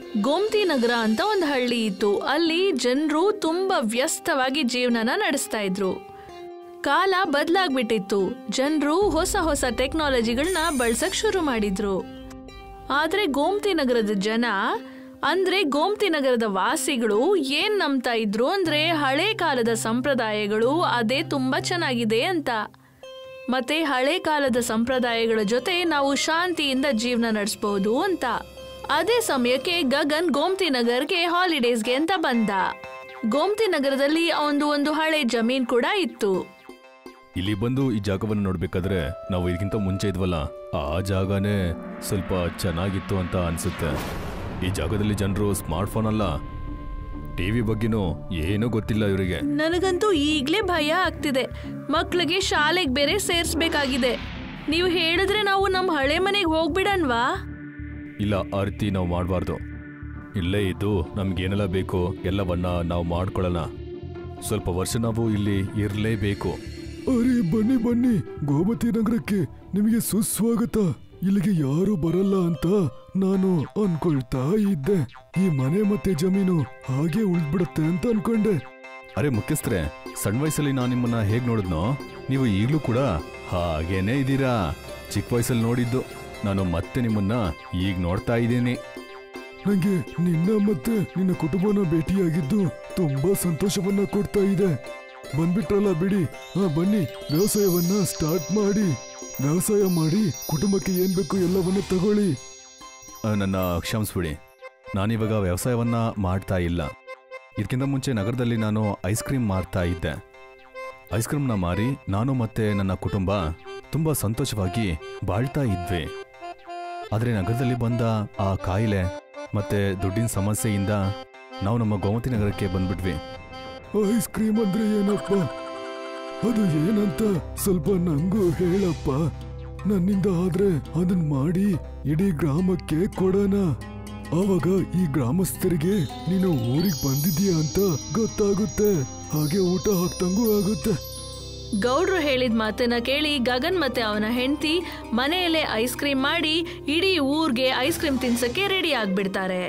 ಗೋಮ್ತಿ ನಗರ ಅಂತ ಒಂದು ಹಳ್ಳಿ ಇತ್ತು ಅಲ್ಲಿ ಜನರು ತುಂಬಾ ವ್ಯಸ್ತವಾಗಿ ಜೀವನನ ನಡೆಸ್ತಾ ಇದ್ರು ಕಾಲ ಬದಲಾಗ್ಬಿಟ್ಟಿತ್ತು ಜನರು ಹೊಸ ಹೊಸ ಟೆಕ್ನಾಲಜಿಗಳನ್ನ ಬಳಸಕ್ ಶುರು ಮಾಡಿದ್ರು ಆದ್ರೆ ಗೋಮ್ತಿ ನಗರದ ಜನ ಅಂದ್ರೆ ಗೋಮ್ತಿ ನಗರದ ವಾಸಿಗಳು ಏನ್ ನಂಬ್ತಾ ಇದ್ರು ಅಂದ್ರೆ ಹಳೆ ಕಾಲದ ಸಂಪ್ರದಾಯಗಳು ಅದೇ ತುಂಬಾ ಚೆನ್ನಾಗಿದೆ ಅಂತ ಮತ್ತೆ ಹಳೆ ಕಾಲದ ಸಂಪ್ರದಾಯಗಳ ಜೊತೆ ನಾವು ಶಾಂತಿಯಿಂದ ಜೀವನ ನಡೆಸಬಹುದು ಅಂತ ಅದೇ ಸಮಯಕ್ಕೆ ಗಗನ್ ಗೋಮ್ತಿ ನಗರ್ಗೆ ಹಾಲಿಡೇಸ್ಗೆ ಅಂತ ಬಂದ ಗೋಮ್ತಿ ನಗರದಲ್ಲಿ ಅವನದು ಒಂದು ಹಳೆ ಜಮೀನ್ ಕೂಡ ಇತ್ತು ಇಲ್ಲಿ ಬಂದು ಈ ಜಾಗವನ್ನು ನೋಡ್ಬೇಕಾದ್ರೆ ನಾವು ಇದಕ್ಕಿಂತ ಮುಂಚೆ ಇದ್ವಲ್ಲ ಆ ಜಾಗನೇ ಸ್ವಲ್ಪ ಚೆನ್ನಾಗಿತ್ತು ಅಂತ ಅನ್ಸುತ್ತೆ ಈ ಜಾಗದಲ್ಲಿ ಜನರು ಸ್ಮಾರ್ಟ್ ಫೋನ್ ಅಲ್ಲ ಟಿವಿ ಬಗ್ಗೆನೂ ಏನೂ ಗೊತ್ತಿಲ್ಲ ಇವರಿಗೆ ನನಗಂತೂ ಈಗ್ಲೇ ಭಯ ಆಗ್ತಿದೆ ಮಕ್ಳಿಗೆ ಶಾಲೆಗೆ ಬೇರೆ ಸೇರ್ಸ್ಬೇಕಾಗಿದೆ ನೀವು ಹೇಳಿದ್ರೆ ನಾವು ನಮ್ಮ ಹಳೆ ಮನೆಗೆ ಹೋಗ್ಬಿಡನ್ವಾ ಇಲ್ಲ ಆ ರೀತಿ ನಾವು ಮಾಡಬಾರ್ದು ಇಲ್ಲೇ ಇದ್ದು ನಮ್ಗೇನೆಲ್ಲ ಬೇಕು ಎಲ್ಲವನ್ನ ನಾವು ಮಾಡ್ಕೊಳ್ಳೋಣ ಸ್ವಲ್ಪ ವರ್ಷ ನಾವು ಇಲ್ಲಿ ಇರಲೇಬೇಕು ಅರೆ ಬನ್ನಿ ಬನ್ನಿ ಗೋಮತಿ ನಗರಕ್ಕೆ ನಿಮಗೆ ಸುಸ್ವಾಗತ ಇಲ್ಲಿಗೆ ಯಾರು ಬರಲ್ಲ ಅಂತ ನಾನು ಅನ್ಕೊಳ್ತಾ ಇದ್ದೆ ಈ ಮನೆ ಮತ್ತೆ ಜಮೀನು ಹಾಗೆ ಉಳ್ದ್ಬಿಡುತ್ತೆ ಅಂತ ಅನ್ಕೊಂಡೆ ಅರೆ ಮುಖ್ಯಸ್ಥರೇ ಸಣ್ಣ ವಯಸ್ಸಲ್ಲಿ ನಾನು ನಿಮ್ಮನ್ನ ಹೇಗ್ ನೋಡಿದ್ನೋ ನೀವು ಈಗಲೂ ಕೂಡ ಹಾಗೇನೇ ಇದ್ದೀರಾ ಚಿಕ್ಕ ವಯಸ್ಸಲ್ಲಿ ನೋಡಿದ್ದು ನಾನು ಮತ್ತೆ ನಿಮ್ಮನ್ನ ಈಗ ನೋಡ್ತಾ ಇದ್ದೀನಿ ನಂಗೆ ನಿನ್ನ ಮತ್ತೆ ನಿನ್ನ ಕುಟುಂಬನ ಭೇಟಿಯಾಗಿದ್ದು ತುಂಬಾ ಸಂತೋಷವನ್ನ ಕೊಡ್ತಾ ಇದೆ ಬಂದ್ಬಿಟ್ರಲ್ಲ ಬಿಡಿ ಹಾ ಬನ್ನಿ ವ್ಯವಸಾಯವನ್ನ ಸ್ಟಾರ್ಟ್ ಮಾಡಿ ವ್ಯವಸಾಯ ಮಾಡಿ ಕುಟುಂಬಕ್ಕೆ ಏನ್ ಬೇಕು ಎಲ್ಲವನ್ನ ತಗೊಳ್ಳಿ ಆ, ನನ್ನ ಕ್ಷಮಿಸ್ಬಿಡಿ ನಾನಿವಾಗ ವ್ಯವಸಾಯವನ್ನ ಮಾಡ್ತಾ ಇಲ್ಲ ಇದಕ್ಕಿಂತ ಮುಂಚೆ ನಗರದಲ್ಲಿ ನಾನು ಐಸ್ ಕ್ರೀಮ್ ಮಾರ್ತಾ ಇದ್ದೆ ಐಸ್ ಕ್ರೀಮ್ನ ಮಾರಿ ನಾನು ಮತ್ತೆ ನನ್ನ ಕುಟುಂಬ ತುಂಬಾ ಸಂತೋಷವಾಗಿ ಬಾಳ್ತಾ ಇದ್ವಿ ಆದರೆ ನಗರದಲ್ಲಿ ಬಂದ ಆ ಕಾಯಿಲೆ ಮತ್ತೆ ದುಡ್ಡಿನ ಸಮಸ್ಯೆಯಿಂದ ನಾವು ನಮ್ಮ ಗೋಮತಿ ನಗರಕ್ಕೆ ಬಂದ್ಬಿಟ್ವಿ ಐಸ್ ಕ್ರೀಮ್ ಅಂದ್ರೆ ಏನಪ್ಪ ಅದು ಏನಂತ ಸ್ವಲ್ಪ ನಂಗೂ ಹೇಳಪ್ಪ ನನ್ನಿಂದ ಆದ್ರೆ ಅದನ್ ಮಾಡಿ ಇಡೀ ಗ್ರಾಮಕ್ಕೆ ಕೊಡೋಣ ಆವಾಗ ಈ ಗ್ರಾಮಸ್ಥರಿಗೆ ನೀನು ಊರಿಗೆ ಬಂದಿದೀಯ ಅಂತ ಗೊತ್ತಾಗುತ್ತೆ ಹಾಗೆ ಊಟ ಹಾಕ್ದಂಗೂ ಆಗುತ್ತೆ ಗೌಡ್ರು ಹೇಳಿದ ಮಾತನ್ನ ಕೇಳಿ ಗಗನ್ ಮತ್ತೆ ಅವನ ಹೆಂಡತಿ ಮನೆಯಲ್ಲೇ ಐಸ್ ಕ್ರೀಮ್ ಮಾಡಿ ಇಡೀ ಊರ್ಗೆ ಐಸ್ ಕ್ರೀಮ್ ತಿನ್ಸಕ್ಕೆ ರೆಡಿ ಆಗ್ಬಿಡ್ತಾರೆ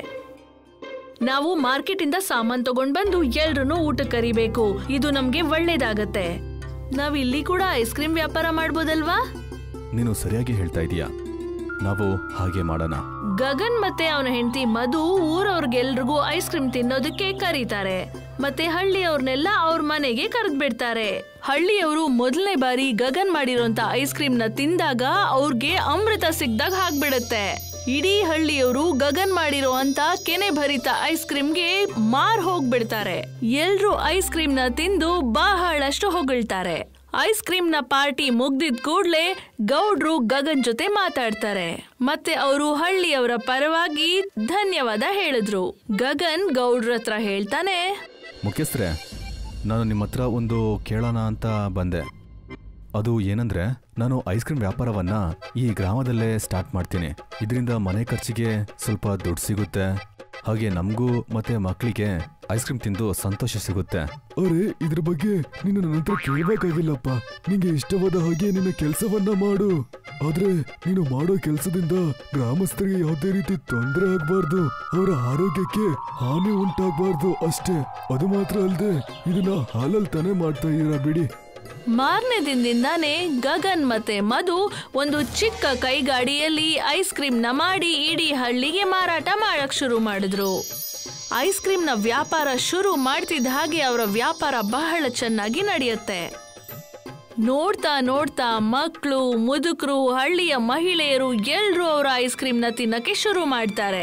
ನಾವು ಮಾರ್ಕೆಟ್ ಇಂದ ಸಾಮಾನ್ ತಗೊಂಡ್ ಬಂದು ಎಲ್ರೂ ಊಟ ಕರಿಬೇಕು ಇದು ನಮ್ಗೆ ಒಳ್ಳೇದಾಗತ್ತೆ ನಾವ್ ಇಲ್ಲಿ ಕೂಡ ಐಸ್ ಕ್ರೀಮ್ ವ್ಯಾಪಾರ ಮಾಡ್ಬೋದಲ್ವಾ ನೀನು ಸರಿಯಾಗಿ ಹೇಳ್ತಾ ಇದೀಯಾ ನಾವು ಹಾಗೆ ಮಾಡೋಣ ಗಗನ್ ಮತ್ತೆ ಅವನ ಹೆಂಡತಿ ಮಧು ಊರವ್ರಿಗೆಲ್ರಿಗೂ ಐಸ್ ಕ್ರೀಮ್ ತಿನ್ನೋದಕ್ಕೆ ಕರೀತಾರೆ ಮತ್ತೆ ಹಳ್ಳಿಯವ್ರನ್ನೆಲ್ಲ ಅವ್ರ ಮನೆಗೆ ಕರೆದ್ ಬಿಡ್ತಾರೆ ಹಳ್ಳಿಯವರು ಮೊದಲನೇ ಬಾರಿ ಗಗನ್ ಮಾಡಿರೋಂತ ಐಸ್ ಕ್ರೀಮ್ ನ ತಿಂದಾಗ ಅವ್ರಿಗೆ ಅಮೃತ ಸಿಗ್ದಾಗ ಹಾಕ್ಬಿಡತ್ತೆ ಇಡೀ ಹಳ್ಳಿಯವರು ಗಗನ್ ಮಾಡಿರೋ ಅಂತ ಕೆನೆ ಭರಿತ ಐಸ್ ಕ್ರೀಮ್ಗೆ ಮಾರ್ ಹೋಗ್ಬಿಡ್ತಾರೆ ಎಲ್ರು ಐಸ್ ಕ್ರೀಮ್ ನ ತಿಂದು ಬಹಳಷ್ಟು ಹೊಗಳ್ತಾರೆ ಐಸ್ ಕ್ರೀಮ್ ನ ಪಾರ್ಟಿ ಮುಗ್ದಿದ್ ಕೂಡ್ಲೆ ಗೌಡ್ರು ಗಗನ್ ಜೊತೆ ಮಾತಾಡ್ತಾರೆ ಮತ್ತೆ ಅವರು ಹಳ್ಳಿಯವರ ಪರವಾಗಿ ಧನ್ಯವಾದ ಹೇಳಿದ್ರು ಗಗನ್ ಗೌಡ್ರ ಹತ್ರ ಹೇಳ್ತಾನೆ ಮುಖ್ಯಸ್ಥರೇ ನಾನು ನಿಮ್ಮ ಹತ್ರ ಒಂದು ಕೇಳೋಣ ಅಂತ ಬಂದೆ ಅದು ಏನಂದ್ರೆ ನಾನು ಐಸ್ ಕ್ರೀಮ್ ವ್ಯಾಪಾರವನ್ನ ಈ ಗ್ರಾಮದಲ್ಲೇ ಸ್ಟಾರ್ಟ್ ಮಾಡ್ತೀನಿ ಇದರಿಂದ ಮನೆ ಖರ್ಚಿಗೆ ಸ್ವಲ್ಪ ದುಡ್ಡು ಸಿಗುತ್ತೆ ಹಾಗೆ ನಮಗೂ ಮತ್ತೆ ಮಕ್ಕಳಿಗೆ ಐಸ್ ಕ್ರೀಮ್ ತಿಂದು ಸಂತೋಷ ಸಿಗುತ್ತೆ ಅರೆ ಇದ್ರ ಬಗ್ಗೆ ನೀನು ನನ್ನ ಹತ್ರ ಕೇಳ್ಬೇಕಾಗಿಲ್ಲಪ್ಪ ನಿಂಗೆ ಇಷ್ಟವಾದ ಹಾಗೆ ನಿನ್ನ ಕೆಲಸವನ್ನ ಮಾಡು ಆದ್ರೆ ನೀನು ಮಾಡೋ ಕೆಲಸದಿಂದ ಗ್ರಾಮಸ್ಥರಿಗೆ ಯಾವುದೇ ರೀತಿ ತೊಂದರೆ ಆಗ್ಬಾರ್ದು ಅವರ ಆರೋಗ್ಯಕ್ಕೆ ಹಾನಿ ಉಂಟಾಗ್ಬಾರ್ದು ಅಷ್ಟೇ ಅದು ಮಾತ್ರ ಅಲ್ಲದೆ ಇದನ್ನ ಹಾಲಲ್ಲಿ ತಾನೇ ಮಾಡ್ತಾ ಇದೀರಾ ಬಿಡಿ ಮಾರನೇ ದಿನದಿಂದಾನೇ ಗಗನ್ ಮತ್ತೆ ಮಧು ಒಂದು ಚಿಕ್ಕ ಕೈಗಾಡಿಯಲ್ಲಿ ಐಸ್ ಕ್ರೀಮ್ ನ ಮಾಡಿ ಇಡೀ ಹಳ್ಳಿಗೆ ಮಾರಾಟ ಮಾಡಕ್ ಶುರು ಮಾಡಿದ್ರು ಐಸ್ ಕ್ರೀಮ್ ನ ವ್ಯಾಪಾರ ಶುರು ಮಾಡ್ತಿದ್ದ ಹಾಗೆ ಅವರ ವ್ಯಾಪಾರ ಬಹಳ ಚೆನ್ನಾಗಿ ನಡೆಯುತ್ತೆ ನೋಡ್ತಾ ನೋಡ್ತಾ ಮಕ್ಕಳು ಮುದುಕರು ಹಳ್ಳಿಯ ಮಹಿಳೆಯರು ಎಲ್ರೂ ಅವರ ಐಸ್ ಕ್ರೀಮ್ ನ ತಿನ್ನಕ್ಕೆ ಶುರು ಮಾಡ್ತಾರೆ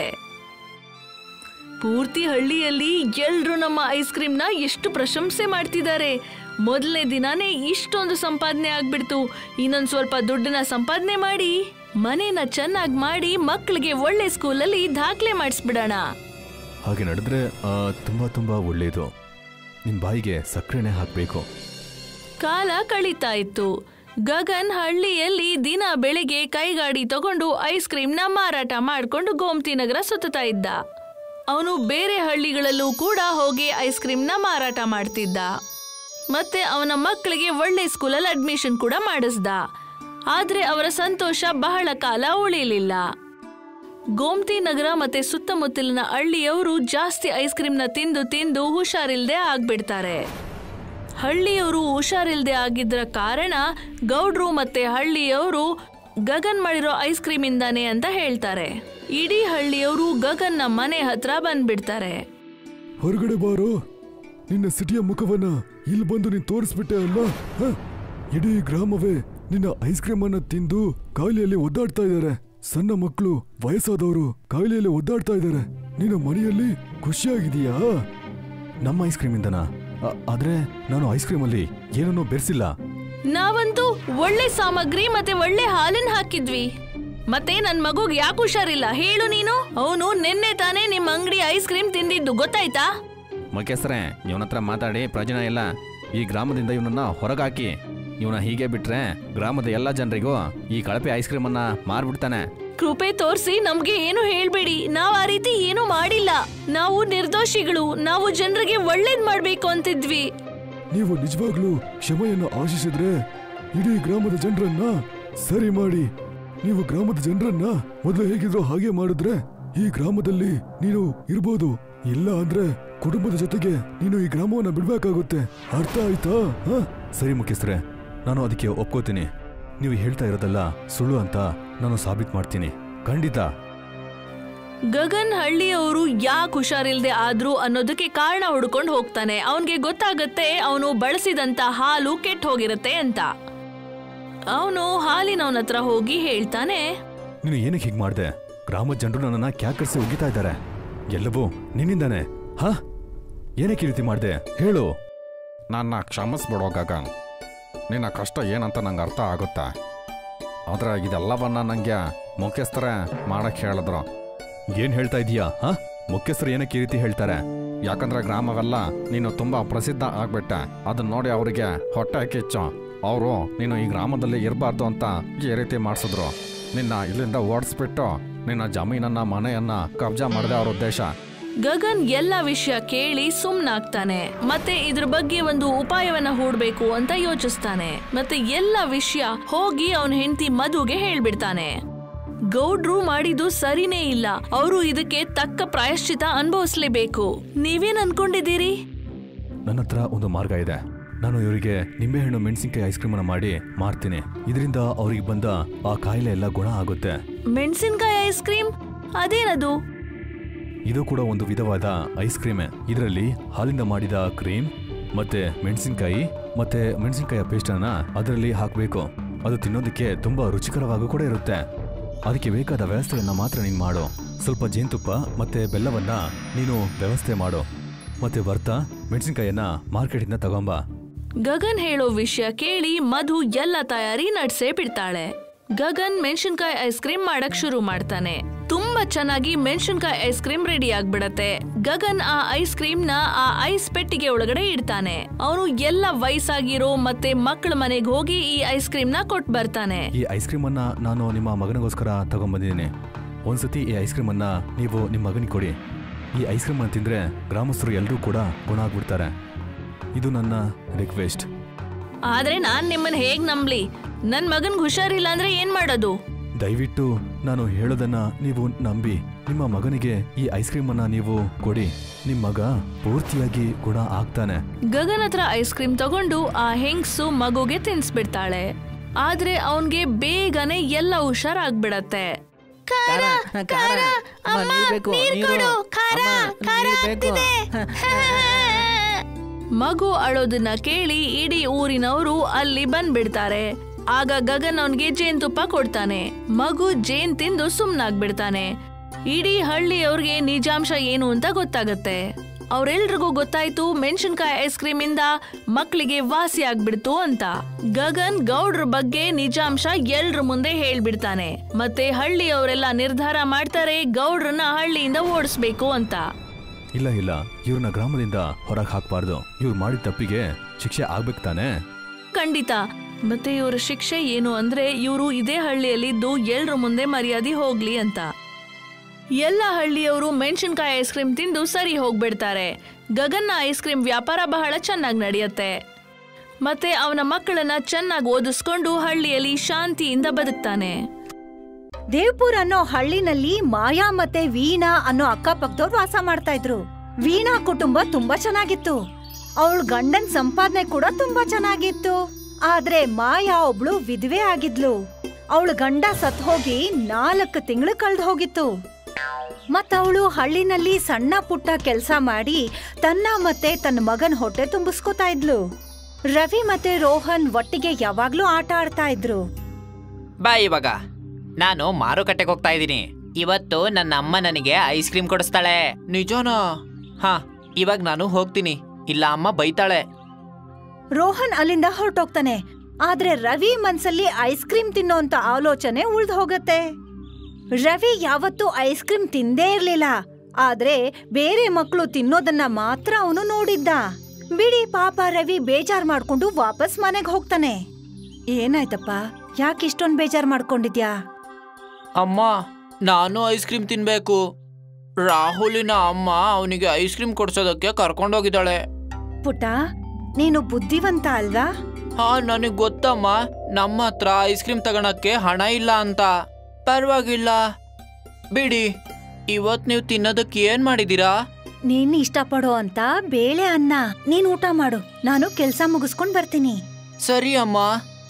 ಪೂರ್ತಿ ಹಳ್ಳಿಯಲ್ಲಿ ಎಲ್ರು ನಮ್ಮ ಐಸ್ ಕ್ರೀಮ್ನ ಎಷ್ಟು ಪ್ರಶಂಸೆ ಮಾಡ್ತಿದ್ದಾರೆ ಮೊದಲನೇ ದಿನಾನೇ ಇಷ್ಟೊಂದು ಸಂಪಾದನೆ ಆಗ್ಬಿಡ್ತು ಇನ್ನೊಂದ್ ಸ್ವಲ್ಪ ದುಡ್ಡನ್ನ ಸಂಪಾದನೆ ಮಾಡಿ ಮನೇನ ಚೆನ್ನಾಗಿ ಮಾಡಿ ಮಕ್ಕಳಿಗೆ ಒಳ್ಳೆ ಸ್ಕೂಲಲ್ಲಿ ದಾಖಲೆ ಮಾಡಿಸ್ಬಿಡೋಣ ಹಾಗೆ ನಡೆದ್ರೆ ಆ, ತುಂಬಾ ತುಂಬಾ ಒಳ್ಳೆಯದು ನಿನ್ನ ಬಾಯಿಗೆ ಸಕ್ಕರೆನೆ ಹಾಕಬೇಕು ಕಾಲ ಕಳೀತಾ ಇತ್ತು ಗಗನ್ ಹಳ್ಳಿಯಲ್ಲಿ ದಿನ ಬೆಳಿಗ್ಗೆ ಕೈಗಾಡಿ ತಗೊಂಡು ಐಸ್ ಕ್ರೀಮ್ನ ಮಾರಾಟ ಮಾಡ್ಕೊಂಡು ಗೋಮತಿ ನಗರ ಸುತ್ತಾ ಇದ್ದ ಅವನು ಬೇರೆ ಹಳ್ಳಿಗಳಲ್ಲೂ ಕೂಡ ಹೋಗಿ ಐಸ್ ಕ್ರೀಮ್ನ ಮಾರಾಟ ಮಾಡ್ತಿದ್ದ ಮತ್ತೆ ಅವನ ಮಕ್ಕಳಿಗೆ ಒಳ್ಳೆ ಸ್ಕೂಲಲ್ಲಿ ಅಡ್ಮಿಷನ್ ಕೂಡ ಮಾಡಿಸ್ದ ಆದ್ರೆ ಅವರ ಸಂತೋಷ ಬಹಳ ಕಾಲ ಉಳಿಲಿಲ್ಲ ಗೋಮತಿ ನಗರ ಮತ್ತೆ ಸುತ್ತಮುತ್ತಲಿನ ಹಳ್ಳಿಯವರು ಜಾಸ್ತಿ ಐಸ್ ಕ್ರೀಮ್ನ ತಿಂದು ತಿಂದು ಹುಷಾರಿಲ್ದೆ ಆಗ್ಬಿಡ್ತಾರೆ ಹಳ್ಳಿಯವರು ಹುಷಾರಿಲ್ದೆ ಆಗಿದ್ರ ಕಾರಣ ಗೌಡ್ರು ಮತ್ತೆ ಹಳ್ಳಿಯವರು ಗಗನ್ ಮಾಡಿರೋ ಐಸ್ ಕ್ರೀಮ್ ಇಂದಾನೆ ಅಂತ ಹೇಳ್ತಾರೆ ಇಡೀ ಹಳ್ಳಿಯವರು ಗಗನ್ನ ಮನೆ ಹತ್ರ ಬಂದ್ಬಿಡ್ತಾರೆ ಹೊರಗಡೆ ಬಾರೋ ನಿನ್ನ ಸಿಟಿಯ ಮುಖವನ್ನ ಇಲ್ಲಿ ಬಂದು ನೀನ್ ತೋರಿಸ್ಬಿಟ್ಟೆ ಅಲ್ಲ ಹ? ಇಡೀ ಗ್ರಾಮವೇ ನಿನ್ನ ಐಸ್ ಕ್ರೀಮ್ ಅನ್ನ ತಿಂದು ಕಾಯಿಲೆಯಲ್ಲಿ ಒದ್ದಾಡ್ತಾ ಇದ್ದಾರೆ ಸಣ್ಣ ಮಕ್ಕಳು ವಯಸ್ಸಾದವರು ಕಾಯಿಲೆಯಲ್ಲಿ ಒದ್ದಾಡ್ತಾ ಇದ್ದಾರೆ ನಿನ್ನ ಮನೆಯಲ್ಲಿ ಖುಷಿಯಾಗಿದೀಯಾ ನಮ್ಮ ಐಸ್ ಕ್ರೀಮ್ ಇಂದನಾ ಆ- ಆದ್ರೆ ನಾನು ಐಸ್ ಕ್ರೀಮ್ ಅಲ್ಲಿ ಏನನ್ನೂ ಬೆರೆಸಿಲ್ಲ ನಾವಂತೂ ಒಳ್ಳೆ ಸಾಮಗ್ರಿ ಮತ್ತೆ ಒಳ್ಳೆ ಹಾಲನ್ ಹಾಕಿದ್ವಿ ಮತ್ತೆ ನನ್ ಮಗುಗ್ ಯಾಕೆ ಹುಷಾರಿಲ್ಲ ಹೇಳು ನೀನು ಅವನು ನಿನ್ನೆ ತಾನೇ ನಿಮ್ ಅಂಗಡಿ ಐಸ್ ಕ್ರೀಮ್ ತಿಂದಿದ್ದು ಗೊತ್ತಾಯ್ತಾ ಮುಖ್ಯಸ್ಥರೇ ಇವನ ಹತ್ರ ಮಾತಾಡಿ ಪ್ರಯೋಜನ ಇಲ್ಲ ಈ ಗ್ರಾಮದಿಂದ ಇವನನ್ನ ಹೊರಗಾಕಿ ಇವನ ಹೀಗೆ ಬಿಟ್ರೆ ಗ್ರಾಮದ ಎಲ್ಲ ಜನರಿಗೂ ಈ ಕಳಪೆ ಐಸ್ ಕ್ರೀಮ್ ಅನ್ನ ಮಾರ್ಬಿಡ್ತಾನೆ ಕೃಪೆ ತೋರ್ಸಿ ನಮ್ಗೆ ಏನು ಹೇಳ್ಬೇಡಿ ನಾವ್ ಆ ರೀತಿ ಏನು ಮಾಡಿಲ್ಲ ನಾವು ನಿರ್ದೋಷಿಗಳು ನಾವು ಜನರಿಗೆ ಒಳ್ಳೇದ್ ಮಾಡ್ಬೇಕು ಅಂತಿದ್ವಿ ನೀವು ನಿಜವಾಗ್ಲೂ ಕ್ಷಮೆಯನ್ನು ಆಶಿಸಿದ್ರೆ ಇಡೀ ಗ್ರಾಮದ ಜನರನ್ನ ಸರಿ ಮಾಡಿ ನೀವು ಗ್ರಾಮದ ಜನರನ್ನ ಮೊದಲು ಹೇಗಿದ್ರು ಹಾಗೆ ಮಾಡಿದ್ರೆ ಈ ಗ್ರಾಮದಲ್ಲಿ ನೀನು ಇರ್ಬೋದು ಇಲ್ಲ ಅಂದ್ರೆ ಕುಟುಂಬದ ಜೊತೆಗೆ ನೀನು ಈ ಗ್ರಾಮವನ್ನ ಬಿಡ್ಬೇಕಾಗುತ್ತೆ ಅರ್ಥ ಆಯ್ತಾ ಹ? ಸರಿ ಮುಖ್ಯಸ್ಥರೇ ನಾನು ಅದಕ್ಕೆ ಒಪ್ಕೋತೀನಿ ನೀವು ಹೇಳ್ತಾ ಇರೋದಲ್ಲ ಸುಳ್ಳು ಅಂತ ನಾನು ಸಾಬೀತ್ ಮಾಡ್ತೀನಿ ಖಂಡಿತ ಗಗನ್ ಹಳ್ಳಿಯವರು ಯಾಕೆ ಹುಷಾರಿಲ್ದೆ ಆದ್ರು ಅನ್ನೋದಕ್ಕೆ ಕಾರಣ ಹುಡ್ಕೊಂಡು ಹೋಗ್ತಾನೆ ಅವನ್ಗೆ ಗೊತ್ತಾಗತ್ತೆ ಅವನು ಬಳಸಿದಂತ ಹಾಲು ಕೆಟ್ಟ ಹೋಗಿರತ್ತೆ ಅಂತ ಅವನು ಹಾಲಿನವನ ಹತ್ರ ಹೋಗಿ ಹೇಳ್ತಾನೆ ನೀನು ಏನಕ್ಕೆ ಹೀಗೆ ಮಾಡಿದೆ ಗ್ರಾಮದ ಜನರು ನನ್ನನ್ನ ಕ್ಯಾಕರಿಸಿ ಉಗಿತಾ ಇದ್ದಾರೆ ಎಲ್ಲವೂ ನಿನ್ನಿಂದಾನೆ ಹಾ ಏನಕ್ಕೆ ಈ ರೀತಿ ಮಾಡಿದೆ ಹೇಳು ನನ್ನ ಕ್ಷಮಿಸ್ಬಿಡೋ ಗಗನ್ ನಿನ್ನ ಕಷ್ಟ ಏನಂತ ನಂಗೆ ಅರ್ಥ ಆಗುತ್ತೆ ಆದರೆ ಇದೆಲ್ಲವನ್ನ ನನಗೆ ಮುಖ್ಯಸ್ಥರೇ ಮಾಡಕ್ಕೆ ಹೇಳಿದ್ರು ಏನ್ ಹೇಳ್ತಾ ಇದೀಯಾ ಹಾ ಮುಖ್ಯಸ್ಥರು ಏನಕ್ಕೆ ಈ ರೀತಿ ಹೇಳ್ತಾರೆ ಯಾಕಂದ್ರೆ ಗ್ರಾಮವೆಲ್ಲ ನೀನು ತುಂಬ ಪ್ರಸಿದ್ಧ ಆಗ್ಬಿಟ್ಟೆ ಅದನ್ನ ನೋಡಿ ಅವರಿಗೆ ಹೊಟ್ಟೆ ಕಿಚ್ಚು ಅವರು ನೀನು ಈ ಗ್ರಾಮದಲ್ಲಿ ಇರಬಾರ್ದು ಅಂತ ಈ ರೀತಿ ಮಾಡಿಸಿದ್ರು ನಿನ್ನ ಇಲ್ಲಿಂದ ಓಡಿಸ್ಬಿಟ್ಟು ನಿನ್ನ ಜಮೀನನ್ನ ಮನೆಯನ್ನ ಕಬ್ಜಾ ಮಾಡಿದೆ ಅವ್ರ ಉದ್ದೇಶ ಗಗನ್ ಎಲ್ಲ ವಿಷಯ ಕೇಳಿ ಸುಮ್ನಾಗ್ತಾನೆ ಮತ್ತೆ ಇದ್ರ ಬಗ್ಗೆ ಒಂದು ಉಪಾಯವನ್ನ ಹೂಡ್ಬೇಕು ಅಂತ ಯೋಚಿಸ್ತಾನೆ ಮತ್ತೆ ಎಲ್ಲ ವಿಷಯ ಹೋಗಿ ಅವನ ಹೆಂಡತಿ ಮಧುಗೆ ಹೇಳ್ಬಿಡ್ತಾನೆ ಗೌಡ್ರು ಮಾಡಿದ್ದು ಸರಿನೇ ಇಲ್ಲ ಅವರು ಇದಕ್ಕೆ ತಕ್ಕ ಪ್ರಾಯಶ್ಚಿತ ಅನುಭವಿಸ್ಲೇಬೇಕು ನೀವೇನ್ ಅನ್ಕೊಂಡಿದ್ದೀರಿ ನನ್ನ ಹತ್ರ ಒಂದು ಮಾರ್ಗ ಇದೆ ನಾನು ಇವರಿಗೆ ನಿಂಬೆಹಣ್ಣು ಮೆಣಸಿನ್ಕಾಯಿ ಐಸ್ ಕ್ರೀಮನ್ನು ಮಾಡಿ ಮಾರ್ತೀನಿ ಇದರಿಂದ ಅವ್ರಿಗೆ ಬಂದ ಆ ಕಾಯಿಲೆ ಎಲ್ಲ ಗುಣ ಆಗುತ್ತೆ ಮೆಣಸಿನ್ಕಾಯಿ ಐಸ್ ಕ್ರೀಮ್ ಅದೇನದು ಇದು ಕೂಡ ಒಂದು ವಿಧವಾದ ಐಸ್ ಕ್ರೀಮೇ ಇದರಲ್ಲಿ ಹಾಲಿಂದ ಮಾಡಿದ ಕ್ರೀಮ್ ಮತ್ತೆ ಮೆಣಸಿನ್ಕಾಯಿ ಮತ್ತೆ ಮೆಣಸಿನ್ಕಾಯಿಯ ಪೇಸ್ಟನ್ನ ಅದರಲ್ಲಿ ಹಾಕಬೇಕು ಅದು ತಿನ್ನೋದಕ್ಕೆ ತುಂಬಾ ರುಚಿಕರವಾಗೂ ಕೂಡ ಇರುತ್ತೆ ಅದಕ್ಕೆ ಬೇಕಾದ ವ್ಯವಸ್ಥೆಯನ್ನ ಮಾತ್ರ ನೀನು ಮಾಡು ಸ್ವಲ್ಪ ಜೇನುತುಪ್ಪ ಮತ್ತೆ ಬೆಲ್ಲವನ್ನ ನೀನು ವ್ಯವಸ್ಥೆ ಮಾಡು ಮತ್ತೆ ಭರ್ತ ಮೆಣಸಿನ್ಕಾಯಿಯನ್ನ ಮಾರ್ಕೆಟಿಂದ ತಗೊಂಬ ಗಗನ್ ಹೇಳೋ ವಿಷಯ ಕೇಳಿ ಮಧು ಎಲ್ಲ ತಯಾರಿ ನಡ್ಸೇ ಬಿಡ್ತಾಳೆ ಗಗನ್ ಮೆಣಸಿನ್ಕಾಯಿ ಐಸ್ ಕ್ರೀಮ್ ಮಾಡಕ್ ಶುರು ಮಾಡ್ತಾನೆ ತುಂಬಾ ಚೆನ್ನಾಗಿ ಮೆಣಸಿನ್ಕಾಯಿ ಐಸ್ ಕ್ರೀಮ್ ರೆಡಿ ಆಗ್ಬಿಡತ್ತೆ ಗಗನ್ ಆ ಐಸ್ ಕ್ರೀಮ್ ನ ಆ ಐಸ್ ಪೆಟ್ಟಿಗೆ ಒಳಗಡೆ ಇಡ್ತಾನೆ ಅವನು ಎಲ್ಲ ವಯಸ್ಸಾಗಿರೋ ಮತ್ತೆ ಮಕ್ಕಳ ಮನೆಗೆ ಹೋಗಿ ಈ ಐಸ್ ಕ್ರೀಮ್ ನ ಕೊಟ್ ಬರ್ತಾನೆ ಈ ಐಸ್ ಕ್ರೀಮ್ ಅನ್ನ ನಾನು ನಿಮ್ಮ ಮಗನಿಗೋಸ್ಕರ ತಗೊಂಡ್ಬಂದಿದ್ದೀನಿ ಒಂದ್ಸತಿ ಈ ಐಸ್ ಕ್ರೀಮ್ ಅನ್ನ ನೀವು ನಿಮ್ಮ ಮಗನಿಗೆ ಕೊಡಿ ಈ ಐಸ್ ಕ್ರೀಮ್ ಅನ್ನ ತಿಂದ್ರೆ ಗ್ರಾಮಸ್ಥರು ಎಲ್ಲರೂ ಕೂಡ ಗುಣ ಆಗ್ಬಿಡ್ತಾರೆ ಇದು ನನ್ನ ರಿಕ್ವೆಸ್ಟ್ ಆದ್ರೆ ನಾನ್ ನಿಮ್ಮನ್ನ ಹೇಗ್ ನಂಬ್ಲಿ ನನ್ ಮಗನ್ಗ್ ಹುಷಾರಿಲ್ಲ ಅಂದ್ರೆ ಏನ್ ಮಾಡೋದು ದಯವಿಟ್ಟು ನಾನು ಹೇಳೋದನ್ನ ನೀವು ನಂಬಿ ನಿಮ್ಮ ಮಗನಿಗೆ ಈ ಐಸ್ ಕ್ರೀಮ್ ಅನ್ನ ನೀವು ಕೊಡಿ ನಿಮ್ಮ ಮಗ ಪೂರ್ತಿಯಾಗಿ ಗುಣ ಆಗ್ತಾನೆ ಗಗನ್ ಹತ್ರ ಐಸ್ ಕ್ರೀಮ್ ತಗೊಂಡು ಆ ಹೆಂಗ್ಸು ಮಗುಗೆ ತಿನ್ಸ್ಬಿಡ್ತಾಳೆ ಆದ್ರೆ ಅವನ್ಗೆ ಬೇಗನೆ ಎಲ್ಲ ಹುಷಾರಾಗ್ಬಿಡತ್ತೆ ಖಾರ, ಖಾರ, ಅಮ್ಮ, ನೀರ್ ಕೊಡು, ಖಾರ, ಖಾರ ಆಗ್ತಿದೆ. ಮಗು ಅಳೋದನ್ನ ಕೇಳಿ ಇಡೀ ಊರಿನವರು ಅಲ್ಲಿ ಬಂದ್ಬಿಡ್ತಾರೆ ಆಗ ಗಗನ್ ಅವನ್ಗೆ ಜೇನ್ತುಪ್ಪ ಕೊಡ್ತಾನೆ ಮಗು ಜೇನ್ ತಿಂದು ಸುಮ್ನಾಗ್ಬಿಡ್ತಾನೆ ಇಡೀ ಹಳ್ಳಿಯವ್ರಿಗೆ ನಿಜಾಂಶ ಏನು ಅಂತ ಗೊತ್ತಾಗತ್ತೆ ಅವ್ರೆಲ್ರಿಗೂ ಗೊತ್ತಾಯ್ತು ಮೆಣಸಿನ್ಕಾಯಿ ಐಸ್ ಕ್ರೀಮ್ ಇಂದ ಮಕ್ಕಳಿಗೆ ವಾಸಿ ಆಗ್ಬಿಡ್ತು ಅಂತ ಗಗನ್ ಗೌಡ್ರ ಬಗ್ಗೆ ನಿಜಾಂಶ ಎಲ್ರ ಮುಂದೆ ಹೇಳ್ಬಿಡ್ತಾನೆ ಮತ್ತೆ ಹಳ್ಳಿಯವರೆಲ್ಲ ನಿರ್ಧಾರ ಮಾಡ್ತಾರೆ ಗೌಡ್ರನ್ನ ಹಳ್ಳಿಯಿಂದ ಓಡಿಸ್ಬೇಕು ಅಂತ ಇಲ್ಲ ಇಲ್ಲ ಇವ್ರನ್ನ ಗ್ರಾಮದಿಂದ ಹೊರಗೆ ಹಾಕ್ಬಾರ್ದು ಇವ್ರು ಮಾಡಿದ ತಪ್ಪಿಗೆ ಶಿಕ್ಷೆ ಆಗ್ಬೇಕು ತಾನೆ ಖಂಡಿತ ಮತ್ತೆ ಇವರ ಶಿಕ್ಷೆ ಏನು ಅಂದ್ರೆ ಇವರು ಇದೇ ಹಳ್ಳಿಯಲ್ಲಿದ್ದು ಎಲ್ರ ಮುಂದೆ ಮರ್ಯಾದೆ ಹೋಗ್ಲಿ ಅಂತ ಎಲ್ಲ ಹಳ್ಳಿಯವರು ಮೆಣಸಿನ್ಕಾಯಿ ಐಸ್ ಕ್ರೀಮ್ ತಿಂದು ಸರಿ ಹೋಗ್ಬಿಡ್ತಾರೆ ಗಗನ್ನ ಐಸ್ ಕ್ರೀಮ್ ವ್ಯಾಪಾರ ಬಹಳ ಚೆನ್ನಾಗಿ ನಡೆಯುತ್ತೆ ಮತ್ತೆ ಅವನ ಮಕ್ಕಳನ್ನ ಚೆನ್ನಾಗಿ ಓದಿಸ್ಕೊಂಡು ಹಳ್ಳಿಯಲ್ಲಿ ಶಾಂತಿಯಿಂದ ಬದುಕ್ತಾನೆ ದೇವ್ಪುರ್ ಅನ್ನೋ ಹಳ್ಳಿನಲ್ಲಿ ಮಾಯಾ ಮತ್ತೆ ವೀಣಾ ಅನ್ನೋ ಅಕ್ಕಪಕ್ಕದವ್ರು ವಾಸ ಮಾಡ್ತಾ ಇದ್ರು ವೀಣಾ ಕುಟುಂಬ ತುಂಬಾ ಚೆನ್ನಾಗಿತ್ತು ಅವಳ ಗಂಡನ್ ಸಂಪಾದನೆ ಕೂಡ ತುಂಬಾ ಚೆನ್ನಾಗಿತ್ತು ಆದ್ರೆ ಮಾಯಾ ಒಬ್ಳು ವಿಧವೆ ಆಗಿದ್ಲು ಅವಳ ಗಂಡ ಸತ್ ಹೋಗಿ ನಾಲ್ಕು ತಿಂಗಳು ಕಳ್ದ್ ಹೋಗಿತ್ತು ಮತ್ತವಳು ಹಳ್ಳಿನಲ್ಲಿ ಸಣ್ಣ ಪುಟ್ಟ ಕೆಲ್ಸ ಮಾಡಿ ತನ್ನ ಮತ್ತೆ ತನ್ನ ಮಗನ್ ಹೊಟ್ಟೆ ತುಂಬಿಸ್ಕೋತಾ ಇದ್ಲು ರವಿ ಮತ್ತೆ ರೋಹನ್ ಒಟ್ಟಿಗೆ ಯಾವಾಗ್ಲೂ ಆಟ ಆಡ್ತಾ ಇದ್ರು ಬಾ ಇವಾಗ ನಾನು ಮಾರುಕಟ್ಟೆಗೆ ಹೋಗ್ತಾ ಇದ್ದೀನಿ ಇವತ್ತು ನನ್ನ ಅಮ್ಮ ನನಗೆ ಐಸ್ ಕ್ರೀಮ್ ಕೊಡಿಸ್ತಾಳೆ ನಿಜನಾ ಹಾ ಇವಾಗ ನಾನು ಹೋಗ್ತೀನಿ ಇಲ್ಲ ಅಮ್ಮ ಬೈತಾಳೆ ರೋಹನ್ ಅಲ್ಲಿಂದ ಹೊರಟೋಗ್ತಾನೆ ಆದ್ರೆ ರವಿ ಮನ್ಸಲ್ಲಿ ಐಸ್ ಕ್ರೀಮ್ ತಿನ್ನೋಂತ ಆಲೋಚನೆ ಉಳ್ದ್ ಹೋಗತ್ತೆ ರವಿ ಯಾವತ್ತೂ ಐಸ್ ಕ್ರೀಮ್ ತಿಂದೇ ಇರ್ಲಿಲ್ಲ ಆದ್ರೆ ಬೇರೆ ಮಕ್ಕಳು ತಿನ್ನೋದನ್ನ ಮಾತ್ರ ಅವನು ನೋಡಿದ್ದ ಬಿಡಿ ಪಾಪ ರವಿ ಬೇಜಾರ್ ಮಾಡ್ಕೊಂಡು ವಾಪಸ್ ಮನೆಗ್ ಹೋಗ್ತಾನೆ ಏನಾಯ್ತಪ್ಪ ಯಾಕೆ ಇಷ್ಟೊಂದ್ ಬೇಜಾರ್ ಮಾಡ್ಕೊಂಡಿದ್ಯಾ ಅಮ್ಮ ನಾನು ಐಸ್ ಕ್ರೀಮ್ ತಿನ್ಬೇಕು ರಾಹುಲಿನ ಅಮ್ಮ ಅವನಿಗೆ ಐಸ್ ಕ್ರೀಮ್ ಕೊಡ್ಸೋದಕ್ಕೆ ಕರ್ಕೊಂಡೋಗಿದ್ದಾಳೆ ಪುಟ್ಟ ನೀನು ಬುದ್ಧಿವಂತ ಅಲ್ವಾ ಹಾ ನನಗೆ ಗೊತ್ತಮ್ಮ ನಮ್ಮ ಹತ್ರ ಐಸ್ ಕ್ರೀಮ್ ತಗೊಳಕ್ಕೆ ಹಣ ಇಲ್ಲ ಅಂತ ಪರವಾಗಿಲ್ಲ ಬಿಡಿ ಇವತ್ ನೀವು ತಿನ್ನೋದಕ್ಕೆ ಏನ್ ಮಾಡಿದೀರಾ ನೀನ್ ಇಷ್ಟಪಡೋ ಅಂತ ಬೇಳೆ ಅನ್ನ ನೀನ್ ಊಟ ಮಾಡು ನಾನು ಕೆಲ್ಸ ಮುಗಿಸ್ಕೊಂಡ್ ಬರ್ತೀನಿ ಸರಿ ಅಮ್ಮ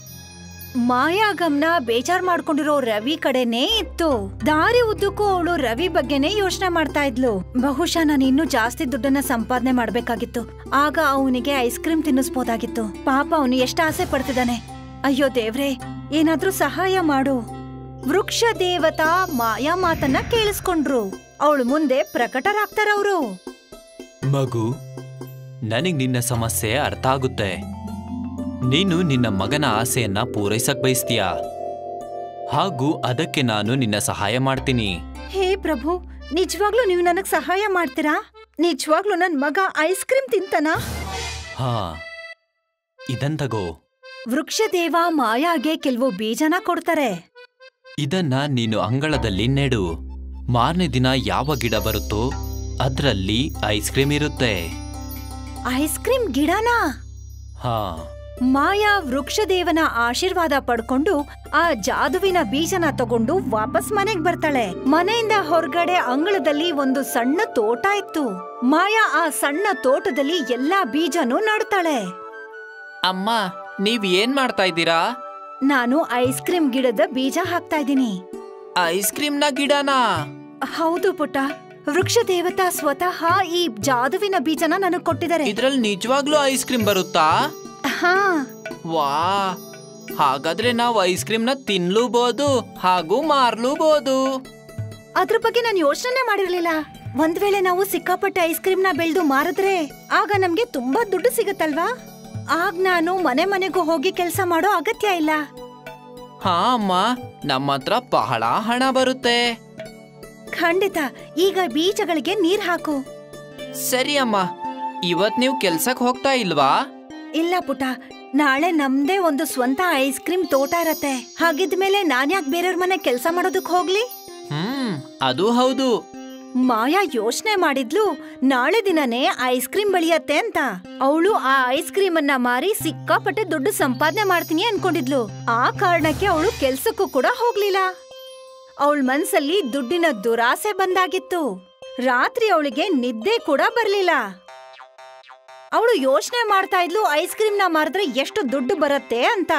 ಮಾಯಾ ಗಮನ ಬೇಜಾರ್ ಮಾಡ್ಕೊಂಡಿರೋ ರವಿ ಕಡೆನೇ ಇತ್ತು ದಾರಿ ಉದ್ದಕ್ಕೂ ಅವಳು ರವಿ ಬಗ್ಗೆನೇ ಯೋಚನೆ ಮಾಡ್ತಾ ಇದ್ಲು ಬಹುಶಃ ನಾನು ಇನ್ನೂ ಜಾಸ್ತಿ ದುಡ್ಡನ್ನ ಸಂಪಾದನೆ ಮಾಡ್ಬೇಕಾಗಿತ್ತು ಆಗ ಅವನಿಗೆ ಐಸ್ ಕ್ರೀಮ್ ತಿನ್ನಿಸ್ಬೋದಾಗಿತ್ತು ಪಾಪ ಅವನು ಎಷ್ಟು ಆಸೆ ಪಡ್ತಿದ್ದಾನೆ ಅಯ್ಯೋ ದೇವ್ರೆ ಏನಾದ್ರೂ ಸಹಾಯ ಮಾಡು ವೃಕ್ಷ ದೇವತಾ ಮಾಯಾ ಮಾತನ್ನ ಕೇಳಿಸ್ಕೊಂಡ್ರು ಅವಳು ಮುಂದೆ ಪ್ರಕಟರಾಗ್ತಾರವ್ರು ಮಗು ನನಗ್ ನಿನ್ನ ಸಮಸ್ಯೆ ಅರ್ಥ ಆಗುತ್ತೆ ನೀನು ನಿನ್ನ ಮಗನ ಆಸೆಯನ್ನ ಪೂರೈಸಕ್ ಬಯಸ್ತೀಯಾ ಹಾಗೂ ಅದಕ್ಕೆ ನಾನು ನಿನ್ನ ಸಹಾಯ ಮಾಡ್ತೀನಿ ಹೇ ಪ್ರಭು ನಿಜವಾಗ್ಲೂ ನೀವು ನನಗ್ ಸಹಾಯ ಮಾಡ್ತೀರಾ ನಿಜವಾಗ್ಲೂ ನನ್ ಮಗ ಐಸ್ ಕ್ರೀಮ್ ತಿಂತಾನಾ ಹಾ ಇದನ್ ತಗೋ ವೃಕ್ಷದೇವ ಮಾಯಾಗೆ ಕೆಲವು ಬೀಜನ ಕೊಡ್ತಾರೆ ಇದನ್ನ ನೀನು ಅಂಗಳದಲ್ಲಿ ನೆಡು ಮಾರನೇ ದಿನ ಯಾವ ಗಿಡ ಬರುತ್ತೋ ಅದ್ರಲ್ಲಿ ಐಸ್ ಕ್ರೀಮ್ ಇರುತ್ತೆ ಐಸ್ ಕ್ರೀಮ್ ಗಿಡನಾ ಹಾ ಮಾಯಾ ವೃಕ್ಷದೇವನ ಆಶೀರ್ವಾದ ಪಡ್ಕೊಂಡು ಆ ಜಾದುವಿನ ಬೀಜನ ತಗೊಂಡು ವಾಪಸ್ ಮನೆಗ್ ಬರ್ತಾಳೆ ಮನೆಯಿಂದ ಹೊರಗಡೆ ಅಂಗಳದಲ್ಲಿ ಒಂದು ಸಣ್ಣ ತೋಟ ಇತ್ತು ಮಾಯಾ ಆ ಸಣ್ಣ ತೋಟದಲ್ಲಿ ಎಲ್ಲಾ ಬೀಜನೂ ನಡ್ತಾಳೆ ಅಮ್ಮ ನೀವ್ ಏನ್ ಮಾಡ್ತಾ ಇದ್ದೀರಾ ನಾನು ಐಸ್ ಕ್ರೀಮ್ ಗಿಡದ ಬೀಜ ಹಾಕ್ತಾ ಇದ್ದೀನಿ ಐಸ್ ಕ್ರೀಮ್ನ ಗಿಡನಾ ಹೌದು ಪುಟ್ಟ ವೃಕ್ಷ ದೇವತಾ ಸ್ವತಃ ಈ ಜಾದುವಿನ ಬೀಜನ ನನಗ್ ಕೊಟ್ಟಿದ್ದಾರೆ ಇದ್ರಲ್ಲಿ ನಿಜವಾಗ್ಲೂ ಐಸ್ ಕ್ರೀಮ್ ಬರುತ್ತಾ ಹಾ ವಾ ಹಾಗಾದ್ರೆ ನಾವು ಐಸ್ ಕ್ರೀಮ್ನ ತಿನ್ಲೂಬಹುದು ಹಾಗೂ ಮಾರ್ಲೂಬಹುದು ಅದ್ರ ಬಗ್ಗೆ ನಾನು ಯೋಚನೆ ಮಾಡಿರ್ಲಿಲ್ಲ ಒಂದ್ ವೇಳೆ ನಾವು ಸಿಕ್ಕಾಪಟ್ಟೆ ಐಸ್ ಕ್ರೀಮ್ ನ ಬೆಳೆದು ಮಾರಿದ್ರೆ ಆಗ ನಮ್ಗೆ ತುಂಬಾ ದುಡ್ಡು ಸಿಗತ್ತಲ್ವಾ ಆಗ ನಾನು ಮನೆ ಮನೆಗೂ ಹೋಗಿ ಕೆಲಸ ಮಾಡೋ ಅಗತ್ಯ ಇಲ್ಲ ಹಾ ಅಮ್ಮ ನಮ್ಮ ಹತ್ರ ಬಹಳ ಹಣ ಬರುತ್ತೆ ಖಂಡಿತ ಈಗ ಬೀಜಗಳಿಗೆ ನೀರ್ ಹಾಕು ಸರಿ ಅಮ್ಮ ಇವತ್ ನೀವು ಕೆಲ್ಸಕ್ ಹೋಗ್ತಾ ಇಲ್ವಾ ಇಲ್ಲ ಪುಟ ನಾಳೆ ನಮ್ದೇ ಒಂದು ಸ್ವಂತ ಐಸ್ ಕ್ರೀಮ್ ತೋಟ ಇರತ್ತೆ ಹಾಗಿದ್ಮೇಲೆ ನಾನ್ಯಾಕ್ ಬೇರೆಯವ್ರ ಮನೆ ಕೆಲಸ ಮಾಡೋದಕ್ ಹೋಗ್ಲಿ ಹ್ಮ್ ಅದು ಹೌದು ಮಾಯಾ ಯೋಚನೆ ಮಾಡಿದ್ಲು ನಾಳೆ ದಿನನೇ ಐಸ್ ಕ್ರೀಮ್ ಬೆಳೆಯತ್ತೆ ಅಂತ ಅವಳು ಆ ಐಸ್ ಕ್ರೀಮ್ ಅನ್ನ ಮಾರಿ ಸಿಕ್ಕಾಪಟ್ಟೆ ದುಡ್ಡು ಸಂಪಾದನೆ ಮಾಡ್ತೀನಿ ಅನ್ಕೊಂಡಿದ್ಲು ಆ ಕಾರಣಕ್ಕೆ ಅವಳು ಕೆಲ್ಸಕ್ಕೂ ಕೂಡ ಹೋಗ್ಲಿಲ್ಲ ಅವಳ ಮನ್ಸಲ್ಲಿ ದುಡ್ಡಿನ ದುರಾಸೆ ಬಂದಾಗಿತ್ತು ರಾತ್ರಿ ಅವಳಿಗೆ ನಿದ್ದೆ ಕೂಡ ಬರ್ಲಿಲ್ಲ ಅವಳು ಯೋಚನೆ ಮಾಡ್ತಾ ಇದ್ಲು ಐಸ್ ಕ್ರೀಮ್ ನ ಮಾರಿದ್ರೆ ಎಷ್ಟು ದುಡ್ಡು ಬರತ್ತೆ ಅಂತ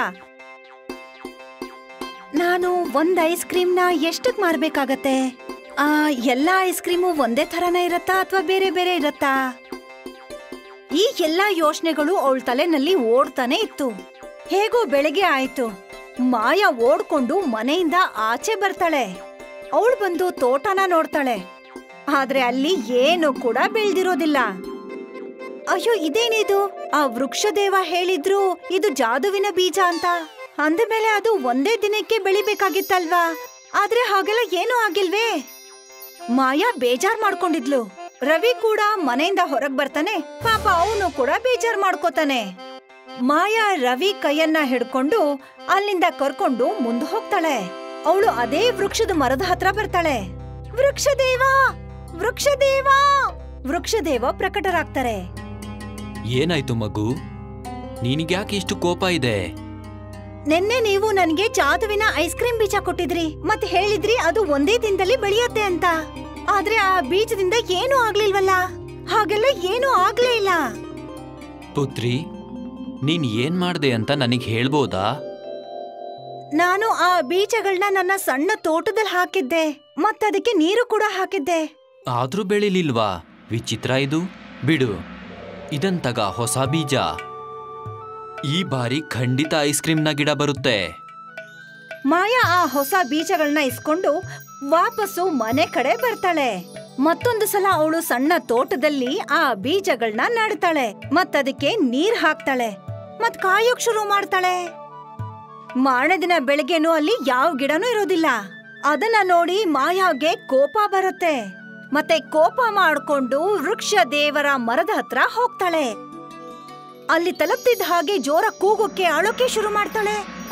ನಾನು ಒಂದ್ ಐಸ್ ಕ್ರೀಮ್ ನ ಎಷ್ಟಕ್ ಮಾರ್ಬೇಕಾಗತ್ತೆ ಆ ಎಲ್ಲಾ ಐಸ್ ಕ್ರೀಮು ಒಂದೇ ತರನೇ ಇರತ್ತಾ ಅಥವಾ ಬೇರೆ ಬೇರೆ ಇರತ್ತಾ ಈ ಎಲ್ಲಾ ಯೋಚನೆಗಳು ಅವಳ ತಲೆನಲ್ಲಿ ಓಡ್ತಾನೆ ಇತ್ತು ಹೇಗೋ ಬೆಳಗ್ಗೆ ಆಯ್ತು ಮಾಯಾ ಓಡ್ಕೊಂಡು ಮನೆಯಿಂದ ಆಚೆ ಬರ್ತಾಳೆ ಅವಳು ಬಂದು ತೋಟನ ನೋಡ್ತಾಳೆ ಆದ್ರೆ ಅಲ್ಲಿ ಏನು ಕೂಡ ಬೆಳ್ದಿರೋದಿಲ್ಲ ಅಯ್ಯೋ ಇದೇನಿದು ಆ ವೃಕ್ಷದೇವ ಹೇಳಿದ್ರು ಇದು ಜಾದುವಿನ ಬೀಜ ಅಂತ ಅಂದಮೇಲೆ ಅದು ಒಂದೇ ದಿನಕ್ಕೆ ಬೆಳಿಬೇಕಾಗಿತ್ತಲ್ವಾ ಆದ್ರೆ ಹಾಗೆಲ್ಲ ಏನೂ ಆಗಿಲ್ವೇ ಮಾಯಾ ಬೇಜಾರ್ ಮಾಡ್ಕೊಂಡಿದ್ಲು ರವಿ ಕೂಡ ಮನೆಯಿಂದ ಹೊರಗ್ ಬರ್ತಾನೆ ಪಾಪ ಅವನು ಕೂಡ ಬೇಜಾರ್ ಮಾಡ್ಕೋತಾನೆ ಮಾಯಾ ರವಿ ಕೈಯನ್ನ ಹಿಡ್ಕೊಂಡು ಅಲ್ಲಿಂದ ಕರ್ಕೊಂಡು ಮುಂದೆ ಹೋಗ್ತಾಳೆ ಅವಳು ಅದೇ ವೃಕ್ಷದ ಮರದ ಹತ್ರ ಬರ್ತಾಳೆ ವೃಕ್ಷದೇವ ವೃಕ್ಷದೇವ ವೃಕ್ಷದೇವ ಪ್ರಕಟರಾಗ್ತಾರೆ ಏನಾಯ್ತು ಮಗು ನಿನಗ್ಯಾಕೆ ಇಷ್ಟು ಕೋಪ ಇದೆ ನಿನ್ನೆ ನೀವು ನನ್ಗೆ ಜಾದುವಿನ ಐಸ್ ಕ್ರೀಮ್ ಬೀಜ ಕೊಟ್ಟಿದ್ರಿ ಮತ್ತೆ ಹೇಳಿದ್ರಿ ಅದು ಒಂದೇ ದಿನದಲ್ಲಿ ಬೆಳೆಯತ್ತೆ ಅಂತ ಆದ್ರೆ ಆ ಬೀಜದಿಂದ ಏನೂ ಆಗ್ಲಿಲ್ವಲ್ಲ ಹಾಗೆಲ್ಲ ಏನೂ ಆಗ್ಲೇ ಇಲ್ಲ ಪುತ್ರಿ ನೀನ್ ಏನ್ ಮಾಡ್ದೆ ಅಂತ ನನಗ್ ಹೇಳ್ಬೋದಾ ನಾನು ಆ ಬೀಜಗಳನ್ನ ನನ್ನ ಸಣ್ಣ ತೋಟದಲ್ಲಿ ಹಾಕಿದ್ದೆ ಮತ್ತದಕ್ಕೆ ನೀರು ಕೂಡ ಹಾಕಿದ್ದೆ ಆದ್ರೂ ಬೆಳಿಲಿಲ್ವಾ ವಿಚಿತ್ರ ಇದು ಬಿಡು ಇದನ್ ತಗ ಹೊಸ ಬೀಜ ಈ ಬಾರಿ ಖಂಡಿತ ಐಸ್ ಕ್ರೀಮ್ನ ಗಿಡ ಬರುತ್ತೆ ಮಾಯಾ ಆ ಹೊಸ ಬೀಜಗಳನ್ನ ಇಸ್ಕೊಂಡು ವಾಪಸ್ಸು ಮನೆ ಕಡೆ ಬರ್ತಾಳೆ ಮತ್ತೊಂದು ಸಲ ಅವಳು ಸಣ್ಣ ತೋಟದಲ್ಲಿ ಆ ಬೀಜಗಳನ್ನ ನಡ್ತಾಳೆ ಮತ್ತದಕ್ಕೆ ನೀರ್ ಹಾಕ್ತಾಳೆ ಮತ್ ಕಾಯೋಕ್ ಶುರು ಮಾಡ್ತಾಳೆ ಮಾರನೇ ದಿನ ಬೆಳಗ್ಗೆನೂ ಅಲ್ಲಿ ಯಾವ ಗಿಡನೂ ಇರೋದಿಲ್ಲ ಅದನ್ನ ನೋಡಿ ಮಾಯಾಗೆ ಕೋಪ ಬರುತ್ತೆ ಮತ್ತೆ ಕೋಪ ಮಾಡ್ಕೊಂಡು ವೃಕ್ಷ ದೇವರ ಮರದ ಹತ್ರ ಹೋಗ್ತಾಳೆ ಅಲ್ಲಿ ತಲುಪ್ತಿದ್ದ ಹಾಗೆ ಜೋರ ಕೂಗೋಕೆ ಅಳೋಕೆ ಶುರು ಮಾಡ್ತಾಳೆ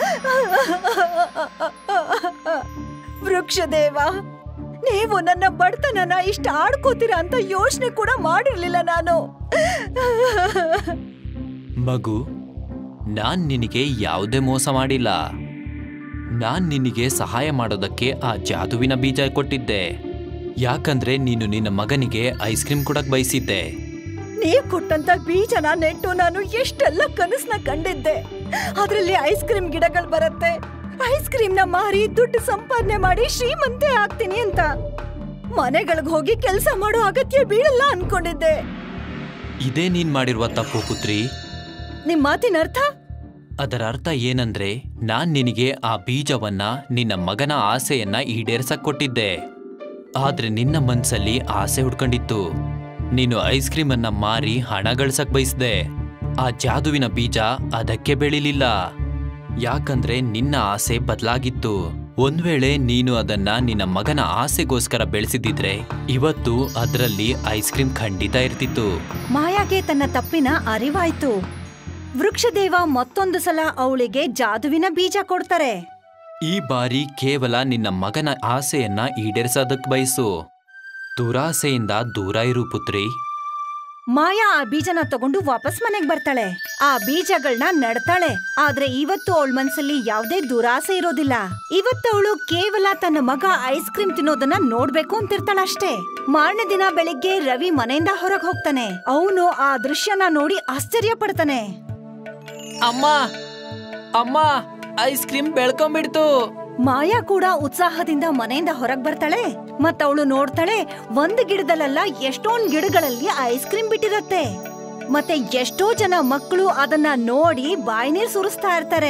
ವೃಕ್ಷದೇವ ನೀವು ನನ್ನ ಬಡತನನ ಇಷ್ಟ ಆಡ್ಕೋತೀರ ಅಂತ ಯೋಚನೆ ಕೂಡ ಮಾಡಿರ್ಲಿಲ್ಲ ನಾನು ಮಗು ನಾನ್ ನಿನಗೆ ಯಾವುದೇ ಮೋಸ ಮಾಡಿಲ್ಲ ನಾನ್ ನಿನಗೆ ಸಹಾಯ ಮಾಡೋದಕ್ಕೆ ಆ ಜಾದುವಿನ ಬೀಜ ಕೊಟ್ಟಿದ್ದೆ ಯಾಕಂದ್ರೆ ನೀನು ನಿನ್ನ ಮಗನಿಗೆ ಐಸ್ ಕ್ರೀಮ್ ಕೊಡಕ್ ಬಯಸಿದ್ದೆ ನೀವ್ ಕೊಟ್ಟಂತ ಬೀಜನ ನೆಟ್ಟು ನಾನು ಎಷ್ಟೆಲ್ಲ ಕನಸ್ನ ಕಂಡಿದ್ದೆ ಅದ್ರಲ್ಲಿ ಐಸ್ ಕ್ರೀಮ್ ಗಿಡಗಳು ಬರತ್ತೆ ಐಸ್ ಕ್ರೀಮ್ ನ ಮಾರಿ ದುಡ್ಡು ಸಂಪಾದನೆ ಮಾಡಿ ಶ್ರೀಮಂತೆ ಆಗ್ತೀನಿ ಅಂತ ಮನೆಗಳಿಗೆ ಹೋಗಿ ಕೆಲಸ ಮಾಡೋ ಅಗತ್ಯ ಬೀಳಲ್ಲ ಅನ್ಕೊಂಡಿದ್ದೆ ಇದೇ ನೀನ್ ಮಾಡಿರುವ ತಪ್ಪು ಪುತ್ರಿ ನಿಮ್ ಮಾತಿನ ಅರ್ಥ ಅದರ ಅರ್ಥ ಏನಂದ್ರೆ ನಾನ್ ನಿನಗೆ ಆ ಬೀಜವನ್ನ ನಿನ್ನ ಮಗನ ಆಸೆಯನ್ನ ಈಡೇರ್ಸಕ್ ಕೊಟ್ಟಿದ್ದೆ ಆದ್ರೆ ನಿನ್ನ ಮನ್ಸಲ್ಲಿ ಆಸೆ ಹುಡ್ಕೊಂಡಿತ್ತು ನೀನು ಐಸ್ ಕ್ರೀಮ್ ಅನ್ನ ಮಾರಿ ಹಣ ಗಳಿಸಕ್ ಬಯಸ್ದೆ ಆ ಜಾದುವಿನ ಬೀಜ ಅದಕ್ಕೆ ಬೆಳಿಲಿಲ್ಲ ಯಾಕಂದ್ರೆ ನಿನ್ನ ಆಸೆ ಬದಲಾಗಿತ್ತು ಒಂದ್ ವೇಳೆ ನೀನು ಅದನ್ನ ನಿನ್ನ ಮಗನ ಆಸೆಗೋಸ್ಕರ ಬೆಳೆಸಿದಿದ್ರೆ ಇವತ್ತು ಅದರಲ್ಲಿ ಐಸ್ ಕ್ರೀಮ್ ಖಂಡಿತ ಇರ್ತಿತ್ತು ಮಾಯಾಗೆ ತನ್ನ ತಪ್ಪಿನ ಅರಿವಾಯ್ತು ವೃಕ್ಷದೇವ ಮತ್ತೊಂದು ಸಲ ಅವಳಿಗೆ ಜಾದುವಿನ ಬೀಜ ಕೊಡ್ತಾರೆ ಈ ಬಾರಿ ಕೇವಲ ನಿನ್ನ ಮಗನ ಆಸೆಯನ್ನ ಈಡೇರಿಸೋದಕ್ ಬಯಸು ದುರಾಸೆಯಿಂದ ದೂರ ಇರು ಪುತ್ರಿ ಮಾಯಾ ಆ ಬೀಜನ ತಗೊಂಡು ವಾಪಸ್ ಮನೆಗ್ ಬರ್ತಾಳೆ ಆ ಬೀಜಗಳನ್ನ ನಡ್ತಾಳೆ ಆದ್ರೆ ಇವತ್ತು ಅವಳ ಮನ್ಸಲ್ಲಿ ಯಾವ್ದೇ ದುರಾಸೆ ಇರೋದಿಲ್ಲ ಇವತ್ತು ಅವಳು ಕೇವಲ ತನ್ನ ಮಗ ಐಸ್ ಕ್ರೀಮ್ ತಿನ್ನೋದನ್ನ ನೋಡ್ಬೇಕು ಅಂತಿರ್ತಾಳಷ್ಟೇ ಮಾರನೇ ದಿನ ಬೆಳಿಗ್ಗೆ ರವಿ ಮನೆಯಿಂದ ಹೊರಗ್ ಹೋಗ್ತಾನೆ ಅವನು ಆ ದೃಶ್ಯನ ನೋಡಿ ಆಶ್ಚರ್ಯ ಪಡ್ತಾನೆ ಅಮ್ಮ ಅಮ್ಮ ಐಸ್ ಕ್ರೀಮ್ ಬೆಳ್ಕೊಂಡ್ಬಿಡ್ತು ಮಾಯಾ ಕೂಡ ಉತ್ಸಾಹದಿಂದ ಮನೆಯಿಂದ ಹೊರಗ್ ಬರ್ತಾಳೆ ಮತ್ತವಳು ನೋಡ್ತಾಳೆ ಒಂದ್ ಗಿಡದಲ್ಲೆಲ್ಲ ಎಷ್ಟೊಂದ್ ಗಿಡಗಳಲ್ಲಿ ಐಸ್ ಕ್ರೀಮ್ ಬಿಟ್ಟಿರತ್ತೆ ಮತ್ತೆ ಎಷ್ಟೋ ಜನ ಮಕ್ಕಳು ಅದನ್ನ ನೋಡಿ ಬಾಯಿ ನೀರ್ ಸುರಿಸ್ತಾ ಇರ್ತಾರೆ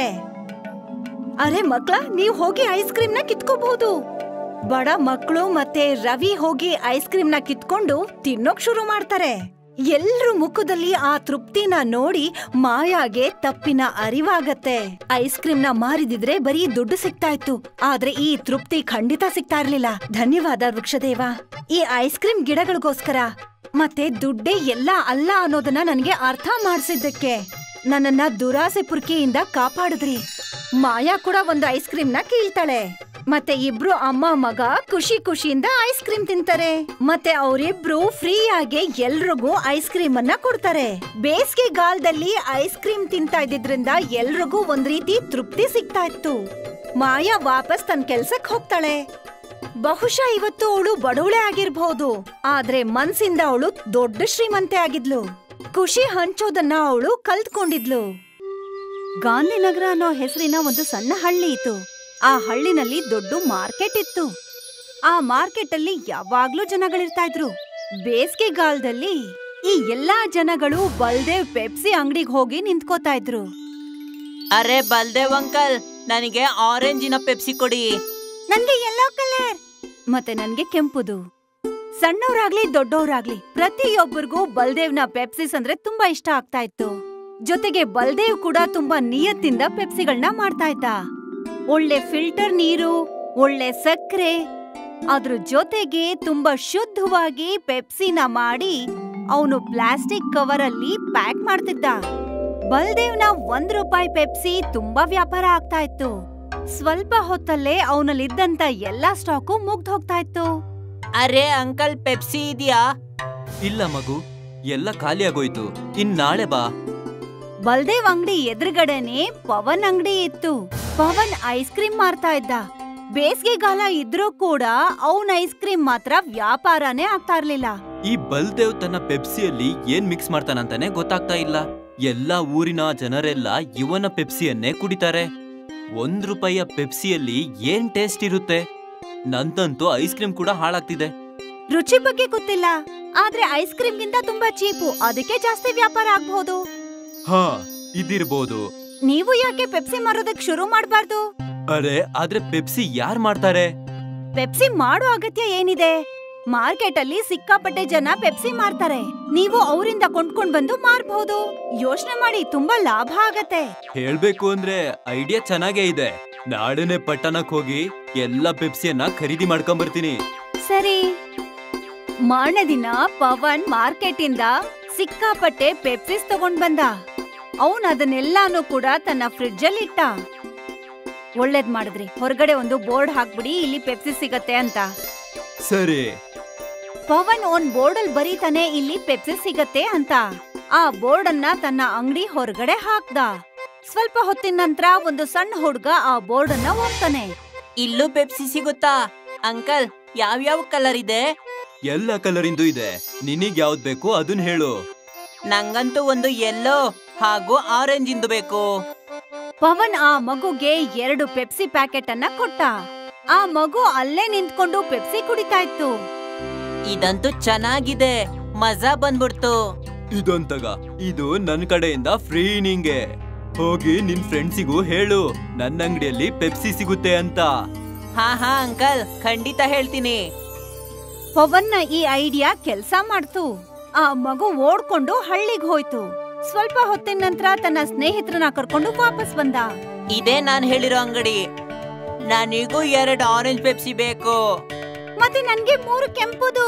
ಅರೆ ಮಕ್ಳ ನೀವ್ ಹೋಗಿ ಐಸ್ ಕ್ರೀಮ್ ನ ಕಿತ್ಕೋಬಹುದು ಬಡ ಮಕ್ಕಳು ಮತ್ತೆ ರವಿ ಹೋಗಿ ಐಸ್ ಕ್ರೀಮ್ ನ ಕಿತ್ಕೊಂಡು ತಿನ್ನೋಕ್ ಶುರು ಮಾಡ್ತಾರೆ ಎಲ್ರ ಮುಖದಲ್ಲಿ ಆ ತೃಪ್ತಿನ ನೋಡಿ ಮಾಯಾಗೆ ತಪ್ಪಿನ ಅರಿವಾಗತ್ತೆ ಐಸ್ ಕ್ರೀಮ್ ನ ಮಾರಿದಿದ್ರೆ ಬರೀ ದುಡ್ಡು ಸಿಗ್ತಾ ಇತ್ತು ಆದ್ರೆ ಈ ತೃಪ್ತಿ ಖಂಡಿತ ಸಿಗ್ತಾ ಇರ್ಲಿಲ್ಲ ಧನ್ಯವಾದ ವೃಕ್ಷದೇವ ಈ ಐಸ್ ಕ್ರೀಮ್ ಗಿಡಗಳಿಗೋಸ್ಕರ ಮತ್ತೆ ದುಡ್ಡೇ ಎಲ್ಲ ಅಲ್ಲ ಅನ್ನೋದನ್ನ ನನ್ಗೆ ಅರ್ಥ ಮಾಡ್ಸಿದ್ದಕ್ಕೆ ನನ್ನನ್ನ ದುರಾಸೆ ಪುರ್ಕೆಯಿಂದ ಕಾಪಾಡಿದ್ರಿ ಮಾಯಾ ಕೂಡ ಒಂದು ಐಸ್ ಕ್ರೀಮ್ ನ ಕೀಳ್ತಾಳೆ ಮತ್ತೆ ಇಬ್ರು ಅಮ್ಮ ಮಗ ಖುಷಿ ಖುಷಿಯಿಂದ ಐಸ್ ಕ್ರೀಮ್ ತಿಂತಾರೆ ಮತ್ತೆ ಅವರಿಬ್ರು ಫ್ರೀ ಆಗಿ ಎಲ್ರಿಗೂ ಐಸ್ ಕ್ರೀಮ್ ಅನ್ನ ಕೊಡ್ತಾರೆ ಬೇಸಿಗೆ ಗಾಲದಲ್ಲಿ ಐಸ್ ಕ್ರೀಮ್ ತಿಂತಾ ಇದ್ದಿದ್ರಿಂದ ಎಲ್ರಿಗೂ ಒಂದ್ ರೀತಿ ತೃಪ್ತಿ ಸಿಗ್ತಾ ಇತ್ತು ಮಾಯಾ ವಾಪಸ್ ತನ್ ಕೆಲ್ಸಕ್ ಹೋಗ್ತಾಳೆ ಬಹುಶಃ ಇವತ್ತು ಅವಳು ಬಡವಳೆ ಆಗಿರ್ಬಹುದು ಆದ್ರೆ ಮನ್ಸಿಂದ ಅವಳು ದೊಡ್ಡ ಶ್ರೀಮಂತೆ ಆಗಿದ್ಲು ಖುಷಿ ಹಂಚೋದನ್ನ ಅವಳು ಕಲ್ತ್ಕೊಂಡಿದ್ಲು ಗಾಂಧಿನಗರ ಅನ್ನೋ ಹೆಸರಿನ ಒಂದು ಸಣ್ಣ ಹಳ್ಳಿ ಇತ್ತು ಆ ಹಳ್ಳಿನಲ್ಲಿ ದೊಡ್ಡ ಮಾರ್ಕೆಟ್ ಇತ್ತು ಆ ಮಾರ್ಕೆಟ್ ಅಲ್ಲಿ ಯಾವಾಗ್ಲೂ ಜನಗಳಿರ್ತಾ ಇದ್ರು ಬೇಸಿಗೆಗಾಲದಲ್ಲಿ ಈ ಎಲ್ಲಾ ಜನಗಳು ಬಲ್ದೇವ್ ಪೆಪ್ಸಿ ಅಂಗಡಿಗೆ ಹೋಗಿ ನಿಂತ್ಕೋತಾ ಇದ್ರು ಅರೆ ಬಲ್ದೇವ್ ಅಂಕಲ್ ನನಗೆ ಆರೆಂಜಿನ ಪೆಪ್ಸಿ ಕೊಡಿ ನನ್ಗೆ ಯೆಲ್ಲೋ ಕಲರ್ ಮತ್ತೆ ನನ್ಗೆ ಕೆಂಪುದು ಸಣ್ಣವ್ರಾಗ್ಲಿ ದೊಡ್ಡವ್ರಾಗ್ಲಿ ಪ್ರತಿಯೊಬ್ಬರಿಗೂ ಬಲ್ದೇವ್ನ ಪೆಪ್ಸಿಸ್ ಅಂದ್ರೆ ತುಂಬಾ ಇಷ್ಟ ಆಗ್ತಾ ಇತ್ತು ಜೊತೆಗೆ ಬಲ್ದೇವ್ ಕೂಡ ತುಂಬಾ ನಿಯತ್ತಿಂದ ಪೆಪ್ಸಿಗಳನ್ನ ಮಾಡ್ತಾ ಇದ್ದ ಒಳ್ಳೆ ಫಿಲ್ಟರ್ ನೀರು ಒಳ್ಳೆ ಸಕ್ಕರೆ ಅದ್ರ ಜೊತೆಗೆ ತುಂಬಾ ಶುದ್ಧವಾಗಿ ಪೆಪ್ಸಿನ ಮಾಡಿ ಅವನು ಪ್ಲಾಸ್ಟಿಕ್ ಕವರ್ ಅಲ್ಲಿ ಪ್ಯಾಕ್ ಮಾಡ್ತಿದ್ದ ಬಲ್ದೇವ್ನ ಒಂದ್ ರೂಪಾಯಿ ಪೆಪ್ಸಿ ತುಂಬಾ ವ್ಯಾಪಾರ ಆಗ್ತಾ ಇತ್ತು ಸ್ವಲ್ಪ ಹೊತ್ತಲ್ಲೇ ಅವನಲ್ಲಿದ್ದಂತ ಎಲ್ಲಾ ಸ್ಟಾಕು ಮುಗ್ದ್ ಹೋಗ್ತಾ ಇತ್ತು ಅರೆ ಅಂಕಲ್ ಪೆಪ್ಸಿ ಇದೆಯಾ ಇಲ್ಲ ಮಗು ಎಲ್ಲ ಖಾಲಿ ಆಗೋಯ್ತು ಇನ್ ನಾಳೆ ಬಾ ಬಲ್ದೇವ್ ಅಂಗಡಿ ಎದುರುಗಡೆನೆ ಪವನ್ ಅಂಗಡಿ ಇತ್ತು ಪವನ್ ಐಸ್ ಕ್ರೀಮ್ ಮಾರ್ತಾ ಇದ್ದ ಬೇಸಿಗೆಗಾಲ ಇದ್ರೂ ಕೂಡ ಅವನ್ ಐಸ್ ಕ್ರೀಮ್ ಮಾತ್ರ ವ್ಯಾಪಾರನೇ ಆಗ್ತಾ ಇರ್ಲಿಲ್ಲ ಈ ಬಲ್ದೇವ್ ತನ್ನ ಪೆಪ್ಸಿಯಲ್ಲಿ ಏನ್ ಮಿಕ್ಸ್ ಮಾಡ್ತಾನಂತಾನೆ ಗೊತ್ತಾಗ್ತಾ ಇಲ್ಲ ಎಲ್ಲಾ ಊರಿನ ಜನರೆಲ್ಲ ಇವನ ಪೆಪ್ಸಿಯನ್ನೇ ಕುಡಿತಾರೆ ಒಂದ್ ರೂಪಾಯಿಯ ಪೆಪ್ಸಿಯಲ್ಲಿ ಏನ್ ಟೇಸ್ಟ್ ಇರುತ್ತೆ ನಂದಂತೂ ಐಸ್ ಕ್ರೀಮ್ ಕೂಡ ಹಾಳಾಗ್ತಿದೆ ರುಚಿ ಬಗ್ಗೆ ಗೊತ್ತಿಲ್ಲ ಆದ್ರೆ ಐಸ್ ಕ್ರೀಮ್ಗಿಂತ ತುಂಬಾ ಚೀಪು ಅದಕ್ಕೆ ಜಾಸ್ತಿ ವ್ಯಾಪಾರ ಆಗ್ಬಹುದು ಹಾ ಇದಿರ್ಬೋದು ನೀವು ಯಾಕೆ ಪೆಪ್ಸಿ ಮಾರೋದಕ್ ಶುರು ಮಾಡ್ಬಾರ್ದು ಅರೆ ಆದ್ರೆ ಪೆಪ್ಸಿ ಯಾರ್ ಮಾಡ್ತಾರೆ ಪೆಪ್ಸಿ ಮಾಡೋ ಅಗತ್ಯ ಏನಿದೆ ಮಾರ್ಕೆಟ್ ಅಲ್ಲಿ ಸಿಕ್ಕಾಪಟ್ಟೆ ಜನ ಪೆಪ್ಸಿ ಮಾರ್ತಾರೆ ನೀವು ಅವರಿಂದ ಕೊಂಡ್ಕೊಂಡ್ ಬಂದು ಮಾರ್ಬಹುದು ಯೋಚನೆ ಮಾಡಿ ತುಂಬಾ ಲಾಭ ಆಗತ್ತೆ ಹೇಳ್ಬೇಕು ಅಂದ್ರೆ ಐಡಿಯಾ ಚೆನ್ನಾಗೇ ಇದೆ ನಾಳೆನೆ ಪಟ್ಟಣಕ್ ಹೋಗಿ ಎಲ್ಲ ಪೆಪ್ಸಿಯನ್ನ ಖರೀದಿ ಮಾಡ್ಕೊಂಡ್ ಬರ್ತೀನಿ ಸರಿ ಮಾರನೇ ದಿನ ಪವನ್ ಮಾರ್ಕೆಟ್ ಇಂದ ಸಿಕ್ಕಾಪಟ್ಟೆ ಪೆಪ್ಸಿಸ್ ತಗೊಂಡ್ ಬಂದ ಅವನ್ ಅದನ್ನೆಲ್ಲಾನು ಕೂಡ ತನ್ನ ಫ್ರಿಡ್ಜ್ ಅಲ್ಲಿ ಇಟ್ಟ ಒಳ್ಳೇದ್ ಮಾಡಿದ್ರಿ ಹೊರಗಡೆ ಒಂದು ಬೋರ್ಡ್ ಹಾಕ್ಬಿಡಿ ಇಲ್ಲಿ ಪೆಪ್ಸಿ ಸಿಗತ್ತೆ ಅಂತ ಸರಿ ಪವನ್ ಒಂದ್ ಬೋರ್ಡ್ ಅಲ್ಲಿ ಬರೀತಾನೆ ಇಲ್ಲಿ ಪೆಪ್ಸಿ ಸಿಗತ್ತೆ ಅಂತ ಆ ಬೋರ್ಡ್ ಅನ್ನ ತನ್ನ ಅಂಗಡಿ ಹೊರಗಡೆ ಹಾಕ್ದ ಸ್ವಲ್ಪ ಹೊತ್ತಿನ ನಂತರ ಒಂದು ಸಣ್ಣ ಹುಡ್ಗ ಆ ಬೋರ್ಡ್ ಅನ್ನ ಓದ್ತಾನೆ ಇಲ್ಲೂ ಪೆಪ್ಸಿ ಸಿಗುತ್ತಾ ಅಂಕಲ್ ಯಾವ್ಯಾವ ಕಲರ್ ಇದೆ ಎಲ್ಲ ಕಲರಿಂದು ಇದೆ ನಿನಗ್ ಯಾವ್ದ್ ಬೇಕು ಅದನ್ ಹೇಳು ನಂಗಂತೂ ಒಂದು ಯೆಲ್ಲೋ ಹಾಗೂ ಆರೆಂಜ್ ಇಂದು ಬೇಕು ಪವನ್ ಆ ಮಗುಗೆ ಎರಡು ಪೆಪ್ಸಿ ಪ್ಯಾಕೆಟ್ ಅನ್ನ ಕೊಟ್ಟ ಆ ಮಗು ಅಲ್ಲೇ ನಿಂತ್ಕೊಂಡು ಪೆಪ್ಸಿ ಕುಡಿತಾ ಇತ್ತು ಇದಂತೂ ಚೆನ್ನಾಗಿದೆ ಮಜಾ ಬಂದ್ಬಿಡ್ತು ಇದೊಂತಗ ಇದು ನನ್ ಕಡೆಯಿಂದ ಫ್ರೀ ನಿಂಗೆ ಹೋಗಿ ನಿನ್ ಫ್ರೆಂಡ್ಸಿಗೂ ಹೇಳು ನನ್ನ ಅಂಗಡಿಯಲ್ಲಿ ಪೆಪ್ಸಿ ಸಿಗುತ್ತೆ ಅಂತ ಹಾ ಹಾ ಅಂಕಲ್ ಖಂಡಿತ ಹೇಳ್ತೀನಿ ಪವನ್ನ ಈ ಐಡಿಯಾ ಕೆಲ್ಸ ಮಾಡ್ತು ಆ ಮಗು ಓಡ್ಕೊಂಡು ಹಳ್ಳಿಗ್ ಹೋಯ್ತು ಸ್ವಲ್ಪ ಹೊತ್ತಿನ ನಂತರ ತನ್ನ ಸ್ನೇಹಿತರನ್ನ ಕರ್ಕೊಂಡು ವಾಪಸ್ ಬಂದ ಇದೇ ನಾನ್ ಹೇಳಿರೋ ಅಂಗಡಿ ನನಗೂ ಎರಡು ಆರೆಂಜ್ ಪೆಪ್ಸಿ ಬೇಕು ಮತ್ತೆ ನನ್ಗೆ ಮೂರು ಕೆಂಪುದು